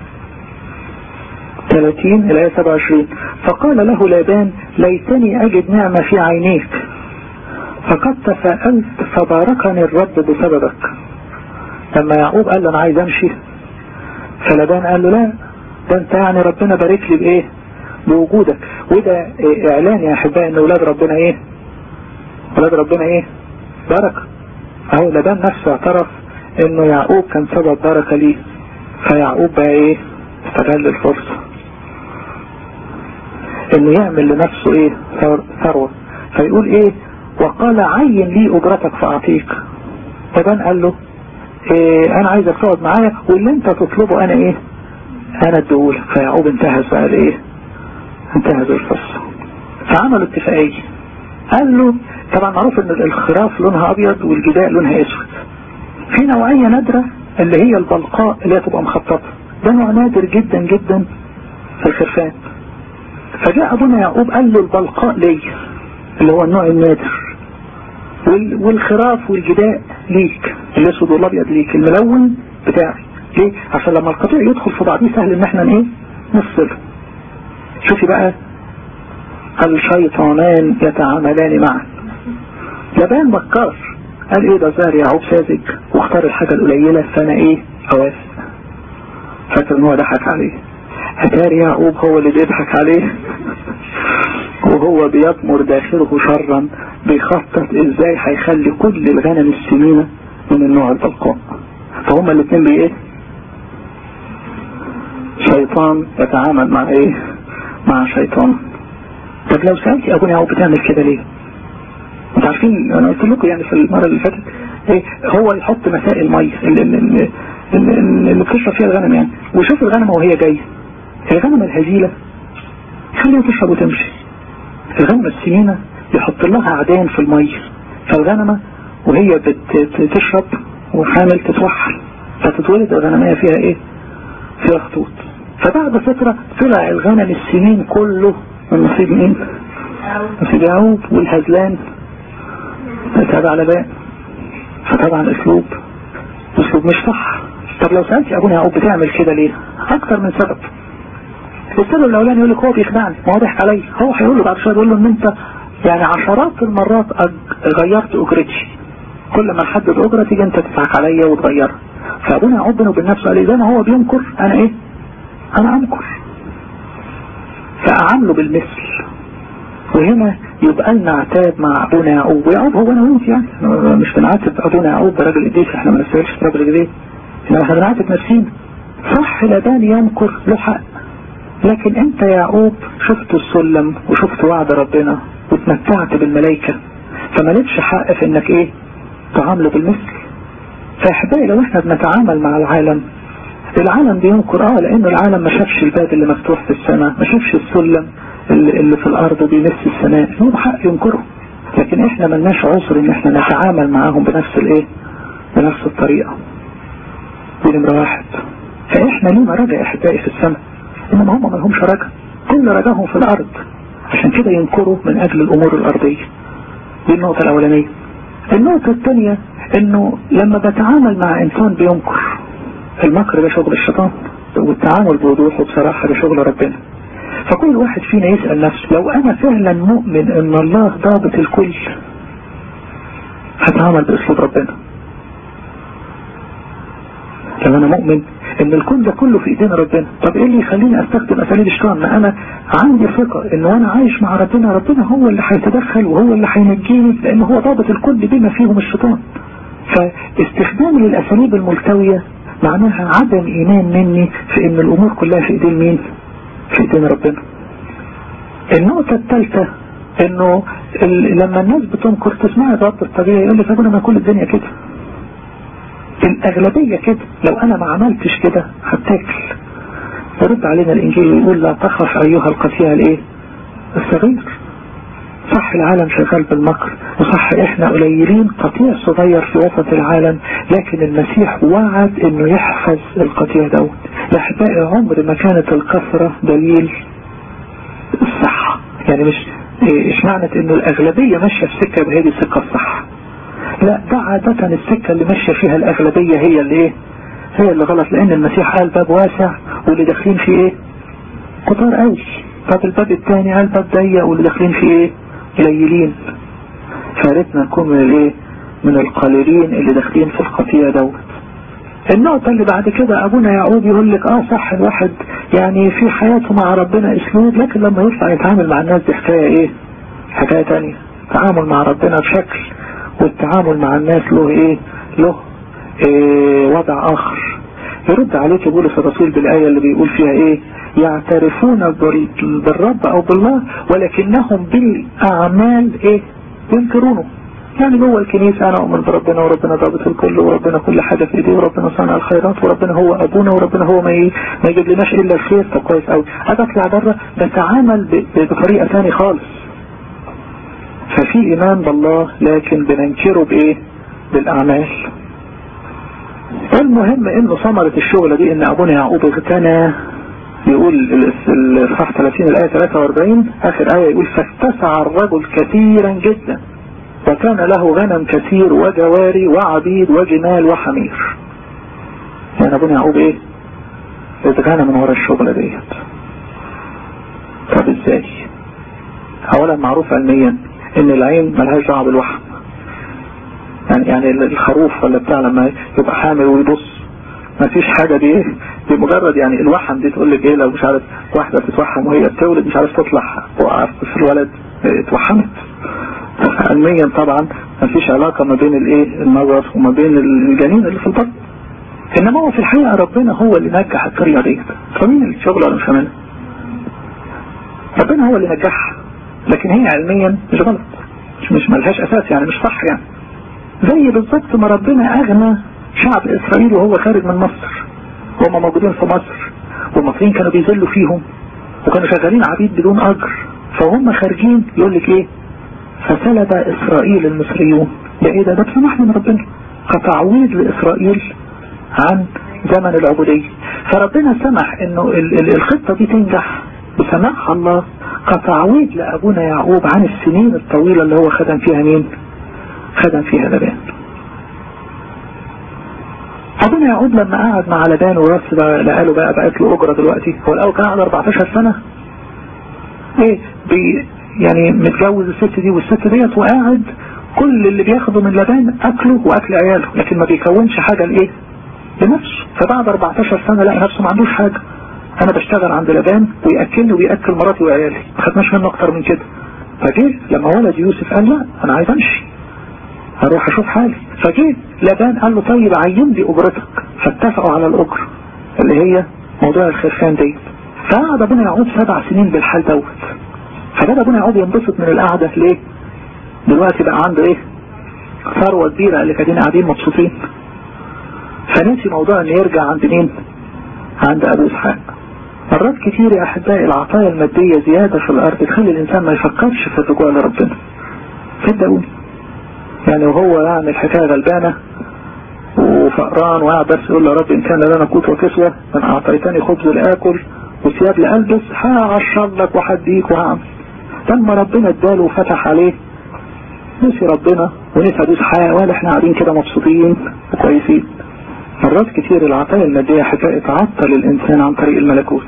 30 الايه 27 فقال له لابان ليتني اجد نعمة في عينيك فقد تفاءلت فباركني الرب بسببك لما يعقوب قال له انا عايز امشي فلابان قال له لا ده انت يعني ربنا بارك لي بايه بوجودك وده اعلان يا احبائي ان اولاد ربنا ايه اولاد ربنا ايه بركة اهو لبان نفسه اعترف انه يعقوب كان سبب بركة ليه فيعقوب بقى ايه استغل الفرصة انه يعمل لنفسه ايه ثروة فيقول ايه وقال عين لي اجرتك فاعطيك لبان قال له إيه انا عايزك تقعد معايا واللي انت تطلبه انا ايه انا اديهولك فيعقوب انتهز بقى الايه انتهزوا القصة فعملوا اتفاقية قال له طبعا معروف ان الخراف لونها ابيض والجداء لونها اسود في نوعية نادرة اللي هي البلقاء اللي هي تبقى مخططة ده نوع نادر جدا جدا في الخرفان فجاء ابونا يعقوب قال له البلقاء لي اللي هو النوع النادر والخراف والجداء ليك الاسود والابيض ليك الملون بتاعي ليه عشان لما القطيع يدخل في بعضيه سهل ان احنا ايه نفصله شوفي بقى الشيطانان يتعاملان معا لبان بكر قال ايه ده زهر يعقوب ساذج واختار الحاجة القليلة فانا ايه اوافق فاكر ان هو ضحك عليه اتاري يعقوب هو اللي بيضحك عليه وهو بيضمر داخله شرا بيخطط ازاي هيخلي كل الغنم السمينة من النوع البلقاء فهما الاثنين بايه شيطان يتعامل مع ايه مع شيطان طب لو سألت ابونا يعقوب بتعمل كده ليه انتوا عارفين انا قلت لكم يعني في المرة اللي فاتت ايه هو يحط مسائل مية اللي, اللي, اللي, اللي بتشرب فيها الغنم يعني وشوف الغنمة وهي جاية الغنمة الهزيلة خليها تشرب وتمشي الغنمة السمينة يحط لها عدان في المية فالغنمة وهي بتشرب وحامل تتوحل فتتولد الغنمية فيها ايه فيها خطوط فبعد فترة طلع الغنم السنين كله من نصيب مين نصيب يعقوب والهزلان تابع لبان فطبعا اسلوب اسلوب مش صح طب لو سألت ابونا يعقوب بتعمل كده ليه اكتر من سبب السبب الاولاني يقول لك هو بيخدعني ما هو ضحك عليا هو هيقول له بعد شويه يقول له ان انت يعني عشرات المرات غيرت اجرتي كل ما نحدد اجرة تيجي انت تضحك عليا وتغيرها فابونا يعود بينه وبين نفسه قال لي زي ما هو بينكر انا ايه انا انكر فاعامله بالمثل وهنا يبقى لنا عتاب مع ابونا يعقوب ويعقوب هو انا وانت يعني مش بنعاتب ابونا يعقوب براجل قديس احنا ما نستاهلش راجل قديس احنا بنعاتب نفسينا صح لبان ينكر له حق لكن انت يا يعقوب شفت السلم وشفت وعد ربنا واتمتعت بالملائكة فمالكش حق في انك ايه تعامله بالمثل فاحبائي لو احنا بنتعامل مع العالم العالم بينكر اه لان العالم ما شافش الباب اللي مفتوح في السماء ما شافش السلم اللي, اللي في الارض بيمس السماء له حق ينكره لكن احنا ملناش عذر ان احنا نتعامل معاهم بنفس الايه بنفس الطريقة دي نمرة واحد فاحنا لينا رجاء احبائي في السماء انما هم ما لهمش رجاء كل رجاهم في الارض عشان كده ينكروا من اجل الامور الارضية دي النقطة الاولانية النقطة الثانية انه لما بتعامل مع انسان بينكر المكر ده شغل الشيطان والتعامل بوضوح وبصراحة ده شغل ربنا فكل واحد فينا يسأل نفسه لو انا فعلا مؤمن ان الله ضابط الكل هتعامل باسلوب ربنا لو انا مؤمن ان الكون ده كله في ايدين ربنا طب ايه اللي يخليني استخدم اساليب الشيطان ما انا عندي ثقة ان وانا عايش مع ربنا ربنا هو اللي هيتدخل وهو اللي هينجيني لان هو ضابط الكل بما فيهم الشيطان فاستخدامي للاساليب الملتوية معناها عدم ايمان مني في ان الامور كلها في ايدين مين في ايدين ربنا النقطة الثالثة انه لما الناس بتنكر تسمعي الرب الطبيعي يقول لك ما كل الدنيا كده الأغلبية كده لو أنا ما عملتش كده هتاكل يرد علينا الإنجيل ويقول لا تخف أيها القسيع الإيه الصغير صح العالم شغال بالمكر وصح إحنا قليلين قطيع صغير في وسط العالم لكن المسيح وعد إنه يحفظ القطيع دوت لأحبائي عمر ما كانت الكثرة دليل الصحة يعني مش إيش معنى إنه الأغلبية ماشية في سكة بهذه السكة الصح لا ده عادة السكة اللي ماشية فيها الأغلبية هي اللي ايه هي اللي غلط لأن المسيح قال باب واسع واللي داخلين فيه ايه كتار قوي طب الباب الثاني قال باب ضيق واللي داخلين فيه ايه قليلين فارتنا نكون من الايه من القليلين اللي داخلين في القطيع دوت النقطة اللي بعد كده ابونا يعقوب يقول لك اه صح الواحد يعني في حياته مع ربنا اسلوب لكن لما يطلع يتعامل مع الناس دي حكاية ايه حكاية تانية تعامل مع ربنا بشكل والتعامل مع الناس له ايه له إيه وضع اخر يرد عليك بولس الرسول بالآية اللي بيقول فيها ايه يعترفون بالرب او بالله ولكنهم بالاعمال ايه ينكرونه يعني جوه الكنيسة انا اؤمن بربنا وربنا ضابط الكل وربنا كل حاجة في ايديه وربنا صانع الخيرات وربنا هو ابونا وربنا هو ما ما يجيب لناش الا الخير طب كويس قوي اجي اطلع بره بتعامل بطريقة ثانيه خالص ففي ايمان بالله لكن بننكره بايه بالاعمال المهم انه ثمرة الشغلة دي ان ابونا يعقوب اغتنى يقول الاصحاح 30 الايه 43 اخر ايه يقول فاتسع الرجل كثيرا جدا وكان له غنم كثير وجواري وعبيد وجمال وحمير يعني ابونا يعقوب ايه اتغنى من ورا الشغلة ديت طب ازاي اولا معروف علميا ان العين ملهاش دعوه بالوحم يعني يعني الخروف ولا بتاع لما يبقى حامل ويبص ما فيش حاجة دي ايه دي مجرد يعني الوحم دي تقول لك ايه لو مش عارف واحدة تتوحم وهي بتولد مش عارف تطلع وقعت في الولد اتوحمت علميا طبعا ما فيش علاقة ما بين الايه النظر وما بين الجنين اللي في البطن انما هو في الحقيقة ربنا هو اللي نجح الطريقة دي فمين الشغل ولا مش فاهمينها ربنا هو اللي نجحها لكن هي علميا مش غلط مش, مش ملهاش اساس يعني مش صح يعني زي بالظبط ما ربنا اغنى شعب اسرائيل وهو خارج من مصر وهم موجودين في مصر والمصريين كانوا بيذلوا فيهم وكانوا شغالين عبيد بدون اجر فهم خارجين يقول لك ايه فسلب اسرائيل المصريون ده ايه ده ده بسمح من ربنا كتعويض لاسرائيل عن زمن العبودية فربنا سمح انه الخطة دي تنجح بسماح الله كتعويض لأبونا يعقوب عن السنين الطويلة اللي هو خدم فيها مين خدم فيها لبان أبونا يعقوب لما قعد مع لبان وراس لقاله بقى بقت له أجرة دلوقتي هو الأول كان قعد 14 سنة ايه بي يعني متجوز الست دي والست ديت وقاعد كل اللي بياخده من لبان اكله واكل عياله لكن ما بيكونش حاجة لايه لنفسه فبعد 14 سنة لقى نفسه ما عندوش حاجة انا بشتغل عند لبان ويأكلني ويأكل مراتي وعيالي ما خدناش منه اكتر من كده فجه لما ولد يوسف قال لا انا عايز امشي هروح اشوف حالي فجه لبان قال له طيب عين لي اجرتك فاتفقوا على الاجر اللي هي موضوع الخرفان دي فقعد ابونا يعود سبع سنين بالحال دوت فبدا ابونا يعود ينبسط من القعده ليه دلوقتي بقى عنده ايه ثروه كبيره اللي كانوا قاعدين مبسوطين فنسي موضوع ان يرجع عند مين عند ابو اسحاق مرات كتير يا احبائي العطايا الماديه زياده في الارض تخلي الانسان ما يفكرش في الرجوع لربنا صدقوني يعني وهو يعني الحكايه غلبانه وفقران وقاعد بس يقول يا رب ان كان لنا قوت وكسوه من اعطيتني خبز لاكل وثياب لالبس هعشر لك وهديك وهعمل لما ربنا اداله وفتح عليه نسي ربنا ونسي ابو اسحاق ولا احنا قاعدين كده مبسوطين وكويسين مرات كتير العطايا المادية حكاية تعطل الإنسان عن طريق الملكوت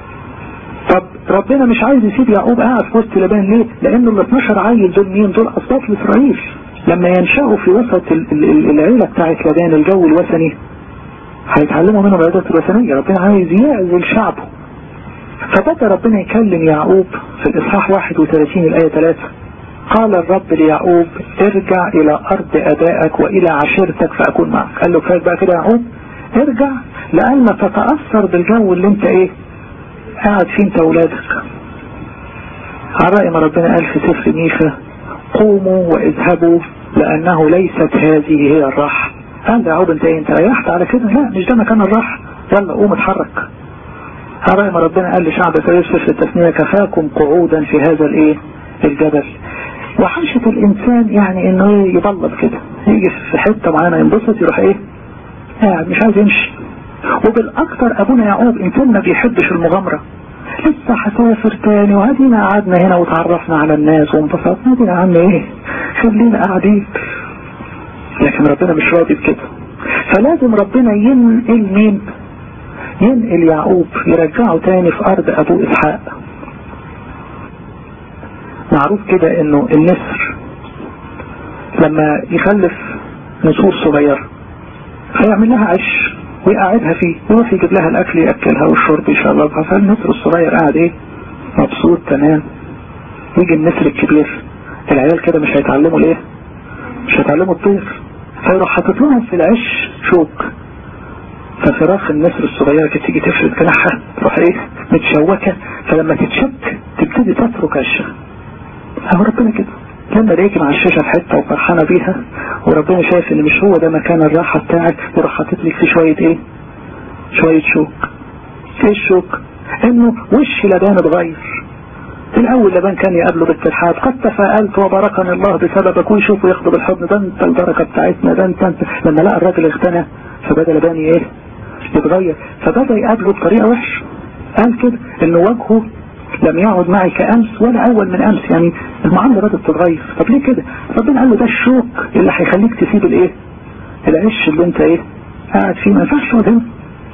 طب ربنا مش عايز يسيب يعقوب قاعد في وسط لبان ليه؟ لأنه ال 12 عيل دول مين؟ دول أسباط لإسرائيل لما ينشأوا في وسط العيلة بتاعت لبان الجو الوثني هيتعلموا منهم العادات الوثنية ربنا عايز يعزل شعبه فبدأ ربنا يكلم يعقوب في الإصحاح 31 الآية 3 قال الرب ليعقوب ارجع الى ارض ابائك والى عشيرتك فاكون معك قال له كفايه بقى كده يعقوب ارجع لألا تتأثر بالجو اللي انت ايه قاعد فيه انت واولادك على رأي ما ربنا قال في سفر ميخا قوموا واذهبوا لانه ليست هذه هي الراحة قال يعقوب انت ايه انت ريحت على كده لا مش ده مكان الراحة يلا قوم اتحرك على رأي ما ربنا قال لشعب اسرائيل في التثنية كفاكم قعودا في هذا الايه الجبل وحاشة الإنسان يعني إنه يبلط كده يجي في حتة معينة ينبسط يروح إيه قاعد مش عايز يمشي وبالأكثر أبونا يعقوب إنسان ما بيحبش المغامرة لسه هسافر تاني وهدينا قعدنا هنا وتعرفنا على الناس وانبسطنا دي يا عم ايه خلينا قاعدين لكن ربنا مش راضي بكده فلازم ربنا ينقل مين ينقل يعقوب يرجعه تاني في أرض أبو إسحاق معروف كده انه النسر لما يخلف نسور صغيرة هيعمل لها عش ويقعدها فيه ويروح يجيب لها الاكل ياكلها والشرب يشربها فالنسر الصغير قاعد ايه مبسوط تمام يجي النسر الكبير العيال كده مش هيتعلموا ليه مش هيتعلموا الطير فيروح حاطط لهم في العش شوك ففراخ النسر الصغيرة كانت تيجي تفرد جناحها تروح ايه متشوكة فلما تتشك تبتدي تترك عشها اهو ربنا كده لما يجي مع الشاشة في حتة وفرحانة بيها وربنا شايف ان مش هو ده مكان الراحة بتاعك يروح حاطط لك فيه شوية ايه شوية شوك ايه الشوك انه وش لبان اتغير الاول لبان كان يقابله بالترحاب قد تفاءلت وباركني الله بسببك ويشوفه ياخده بالحضن ده انت البركة بتاعتنا ده انت, انت لما لقى الراجل اغتنى فبدا لبان ايه يتغير فبدا يقابله بطريقة وحشة قال كده ان وجهه لم يعد معي كأمس ولا أول من أمس يعني المعاملة بدأت تتغير طب ليه كده ربنا قال له ده الشوك اللي هيخليك تسيب الايه العش اللي انت ايه قاعد فيه ما ينفعش تقعد هنا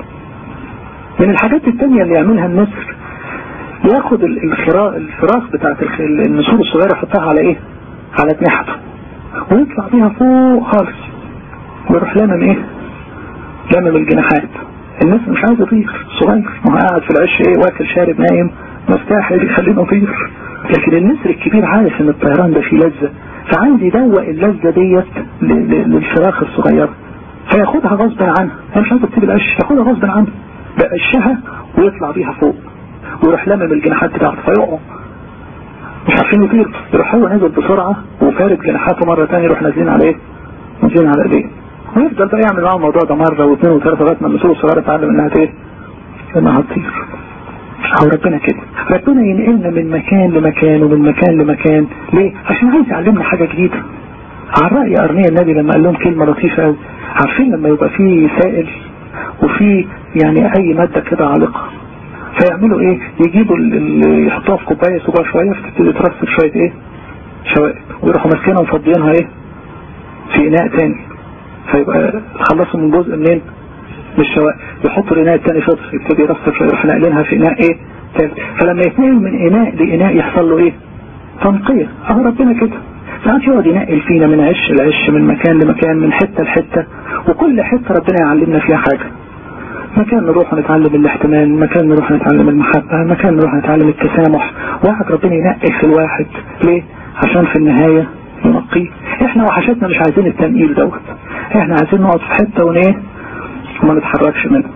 من الحاجات التانية اللي يعملها النسر ياخد الفراغ الفراغ بتاعت النسور الصغيرة يحطها على ايه على جناحته ويطلع بيها فوق خالص ويروح لامم ايه لامم الجناحات الناس مش عايز يطير صغير ما هو قاعد في العش ايه واكل شارب نايم مفتاح اللي يخلينا نطير لكن النسر الكبير عارف ان الطيران ده فيه لذة فعايز يدوق اللذة ديت للفراخ الصغيرة فياخدها غصب عنها هي مش عايزة تسيب العش ياخدها غصب عنها بقشها ويطلع بيها فوق ويروح لمم الجناحات بتاعته فيقعوا مش عارفين يطير يروح هو نزل بسرعة وفارد جناحاته مرة تانية يروح نازلين على ايه نازلين على ايديه ويفضل بقى يعمل معاه الموضوع ده مرة واثنين وثلاثة لغاية ما النسور الصغيرة تعلم انها ايه انها تطير او ربنا كده ربنا ينقلنا من مكان لمكان ومن مكان لمكان ليه عشان عايز يعلمنا حاجة جديدة على رأي أرمية النبي لما قال لهم كلمة لطيفة قوي عارفين لما يبقى فيه سائل وفي يعني اي مادة كده عالقة فيعملوا ايه يجيبوا اللي يحطوها في كوباية يسيبوها شوية فتبتدي ترسب شوية ايه شوائب ويروحوا ماسكينها ومفضيينها ايه في اناء تاني فيبقى خلصوا من جزء منين من الشوائب يحطوا الاناء التاني فضل يبتدي يرسب شوية يروح ناقلينها في اناء ايه تاني فلما يتنقل من اناء لاناء يحصل له ايه تنقية اهو ربنا كده ساعات يقعد ينقل فينا من عش لعش من مكان لمكان من حتة لحتة وكل حتة ربنا يعلمنا فيها حاجة مكان نروح نتعلم الاحتمال مكان نروح نتعلم المحبة مكان نروح نتعلم التسامح واحد ربنا ينقل في الواحد ليه عشان في النهاية ينقيه احنا وحشتنا مش عايزين التنقيل دوت احنا عايزين نقعد في حتة ونيه وما نتحركش منه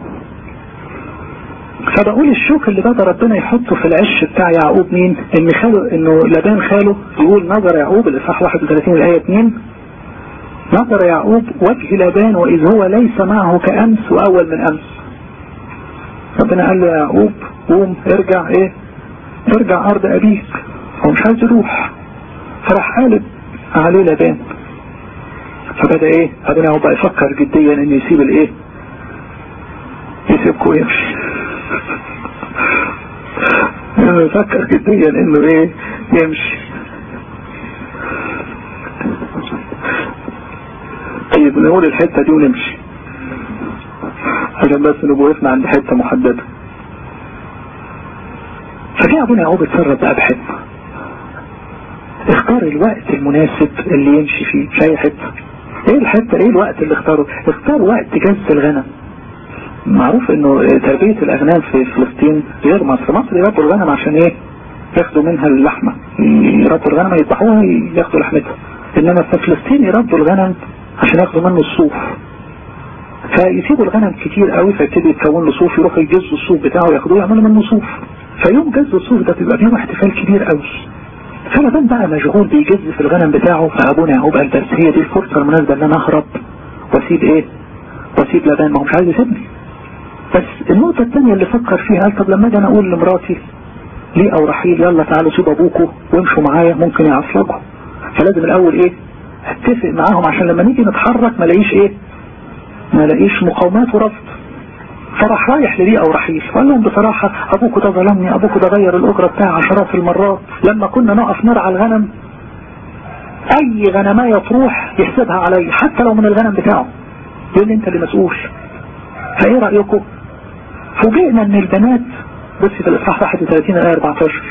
فبقول الشوك اللي بدأ ربنا يحطه في العش بتاع يعقوب مين ان خاله انه لبان خاله يقول نظر يعقوب الاصحاح 31 الايه 2 نظر يعقوب وجه لبان واذ هو ليس معه كامس واول من امس ربنا قال له يا يعقوب قوم ارجع ايه ارجع ارض ابيك هو مش عايز يروح فراح قالب عليه لبان فبدأ ايه ربنا يعقوب بقى يفكر جديا ان يسيب الايه يسيبكم ويمشي يفكر جديا انه ايه يمشي طيب نقول الحتة دي ونمشي عشان بس نبقى وقفنا عند حتة محددة ففي ابونا يعقوب اتصرف بقى بحكمة اختار الوقت المناسب اللي يمشي فيه في اي حتة ايه الحتة ايه الوقت اللي اختاره اختار وقت جز الغنم معروف انه تربية الاغنام في فلسطين غير مصر مصر يربوا الغنم عشان ايه ياخدوا منها اللحمة يربوا الغنم يذبحوها ياخدوا لحمتها انما في فلسطين يربوا الغنم عشان ياخدوا منه الصوف فيسيبوا الغنم كتير قوي فيبتدي يتكون له صوف يروحوا يجزوا الصوف بتاعه ياخدوه يعملوا منه صوف فيوم جز الصوف ده بيبقى يوم احتفال كبير قوي فلبان بقى مشغول بيجز في الغنم بتاعه فابونا يعقوب قال بس هي دي الفرصه المناسبه ان انا اهرب واسيب ايه واسيب لبان ما هو مش عايز يسيبني بس النقطة الثانية اللي فكر فيها قال طب لما اجي انا اقول لمراتي ليه او رحيل يلا تعالوا سيبوا ابوكوا وامشوا معايا ممكن يعصلكوا فلازم الاول ايه اتفق معاهم عشان لما نيجي نتحرك ما الاقيش ايه ما الاقيش مقاومات ورفض فراح رايح لليه او رحيل وقال لهم بصراحة ابوكوا ده ظلمني ابوكوا ده غير الاجرة بتاعي عشرات المرات لما كنا نقف نرعى الغنم اي غنماية تروح يحسبها علي حتى لو من الغنم بتاعه يقول لي انت اللي مسؤول فايه رأيكم فوجئنا ان البنات بص في الاصحاح 31 الايه 14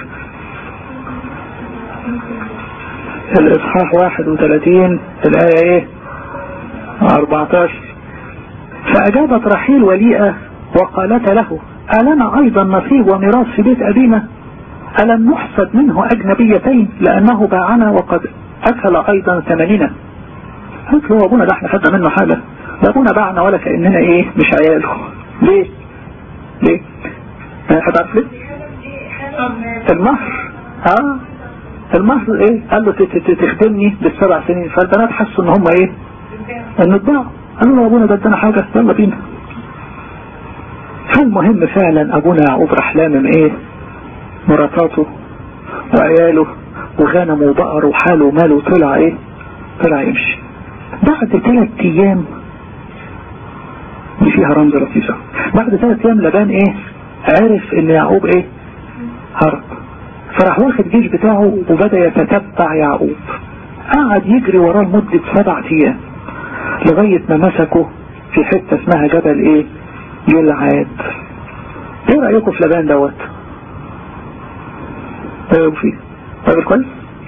الاصحاح 31 الايه ايه 14 فاجابت رحيل وليئة وقالت له ألنا أيضا نصيب وميراث في بيت أبينا ألم نحسب منه أجنبيتين لأنه باعنا وقد أكل أيضا ثمننا قلت له أبونا ده احنا خدنا منه حاجة ده أبونا باعنا ولا كأننا إيه مش عياله ليه ليه حد عارف ليه المهر اه المهر ايه قال له تخدمني بالسبع سنين فالبنات حسوا ان هم ايه ان اتباعوا قالوا له ابونا ده ادانا حاجة يلا بينا فالمهم فعلا ابونا يعقوب راح لامم ايه مراتاته وعياله وغنمه وبقر وحاله وماله وطلع ايه طلع يمشي بعد ثلاث ايام دي فيها رمز لطيفة بعد ثلاث ايام لبان ايه عرف ان يعقوب ايه هرب فراح واخد جيش بتاعه وبدأ يتتبع يعقوب قعد يجري وراه لمدة سبع ايام لغاية ما مسكه في حتة اسمها جبل ايه جلعاد ايه رأيكم في لبان دوت ايه رأيكم فيه راجل كويس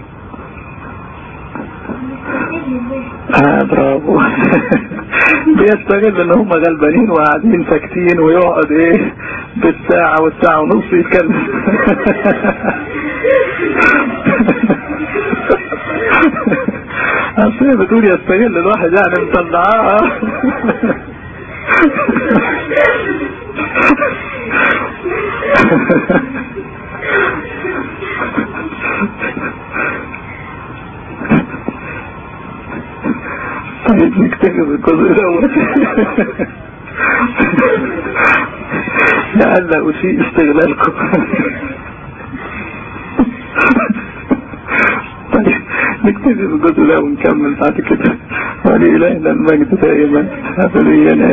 اه برافو بيستغل ان هم غلبانين وقاعدين ساكتين ويقعد ايه بالساعة والساعة ونص يتكلم اصل بتقول يستغل الواحد يعني مطلعاه طيب نكتفي بالجزء الاول لعل اسيء استغلالكم طيب نكتفي بالجزء الاول ونكمل بعد كده ولإلهنا المجد دائما أبديا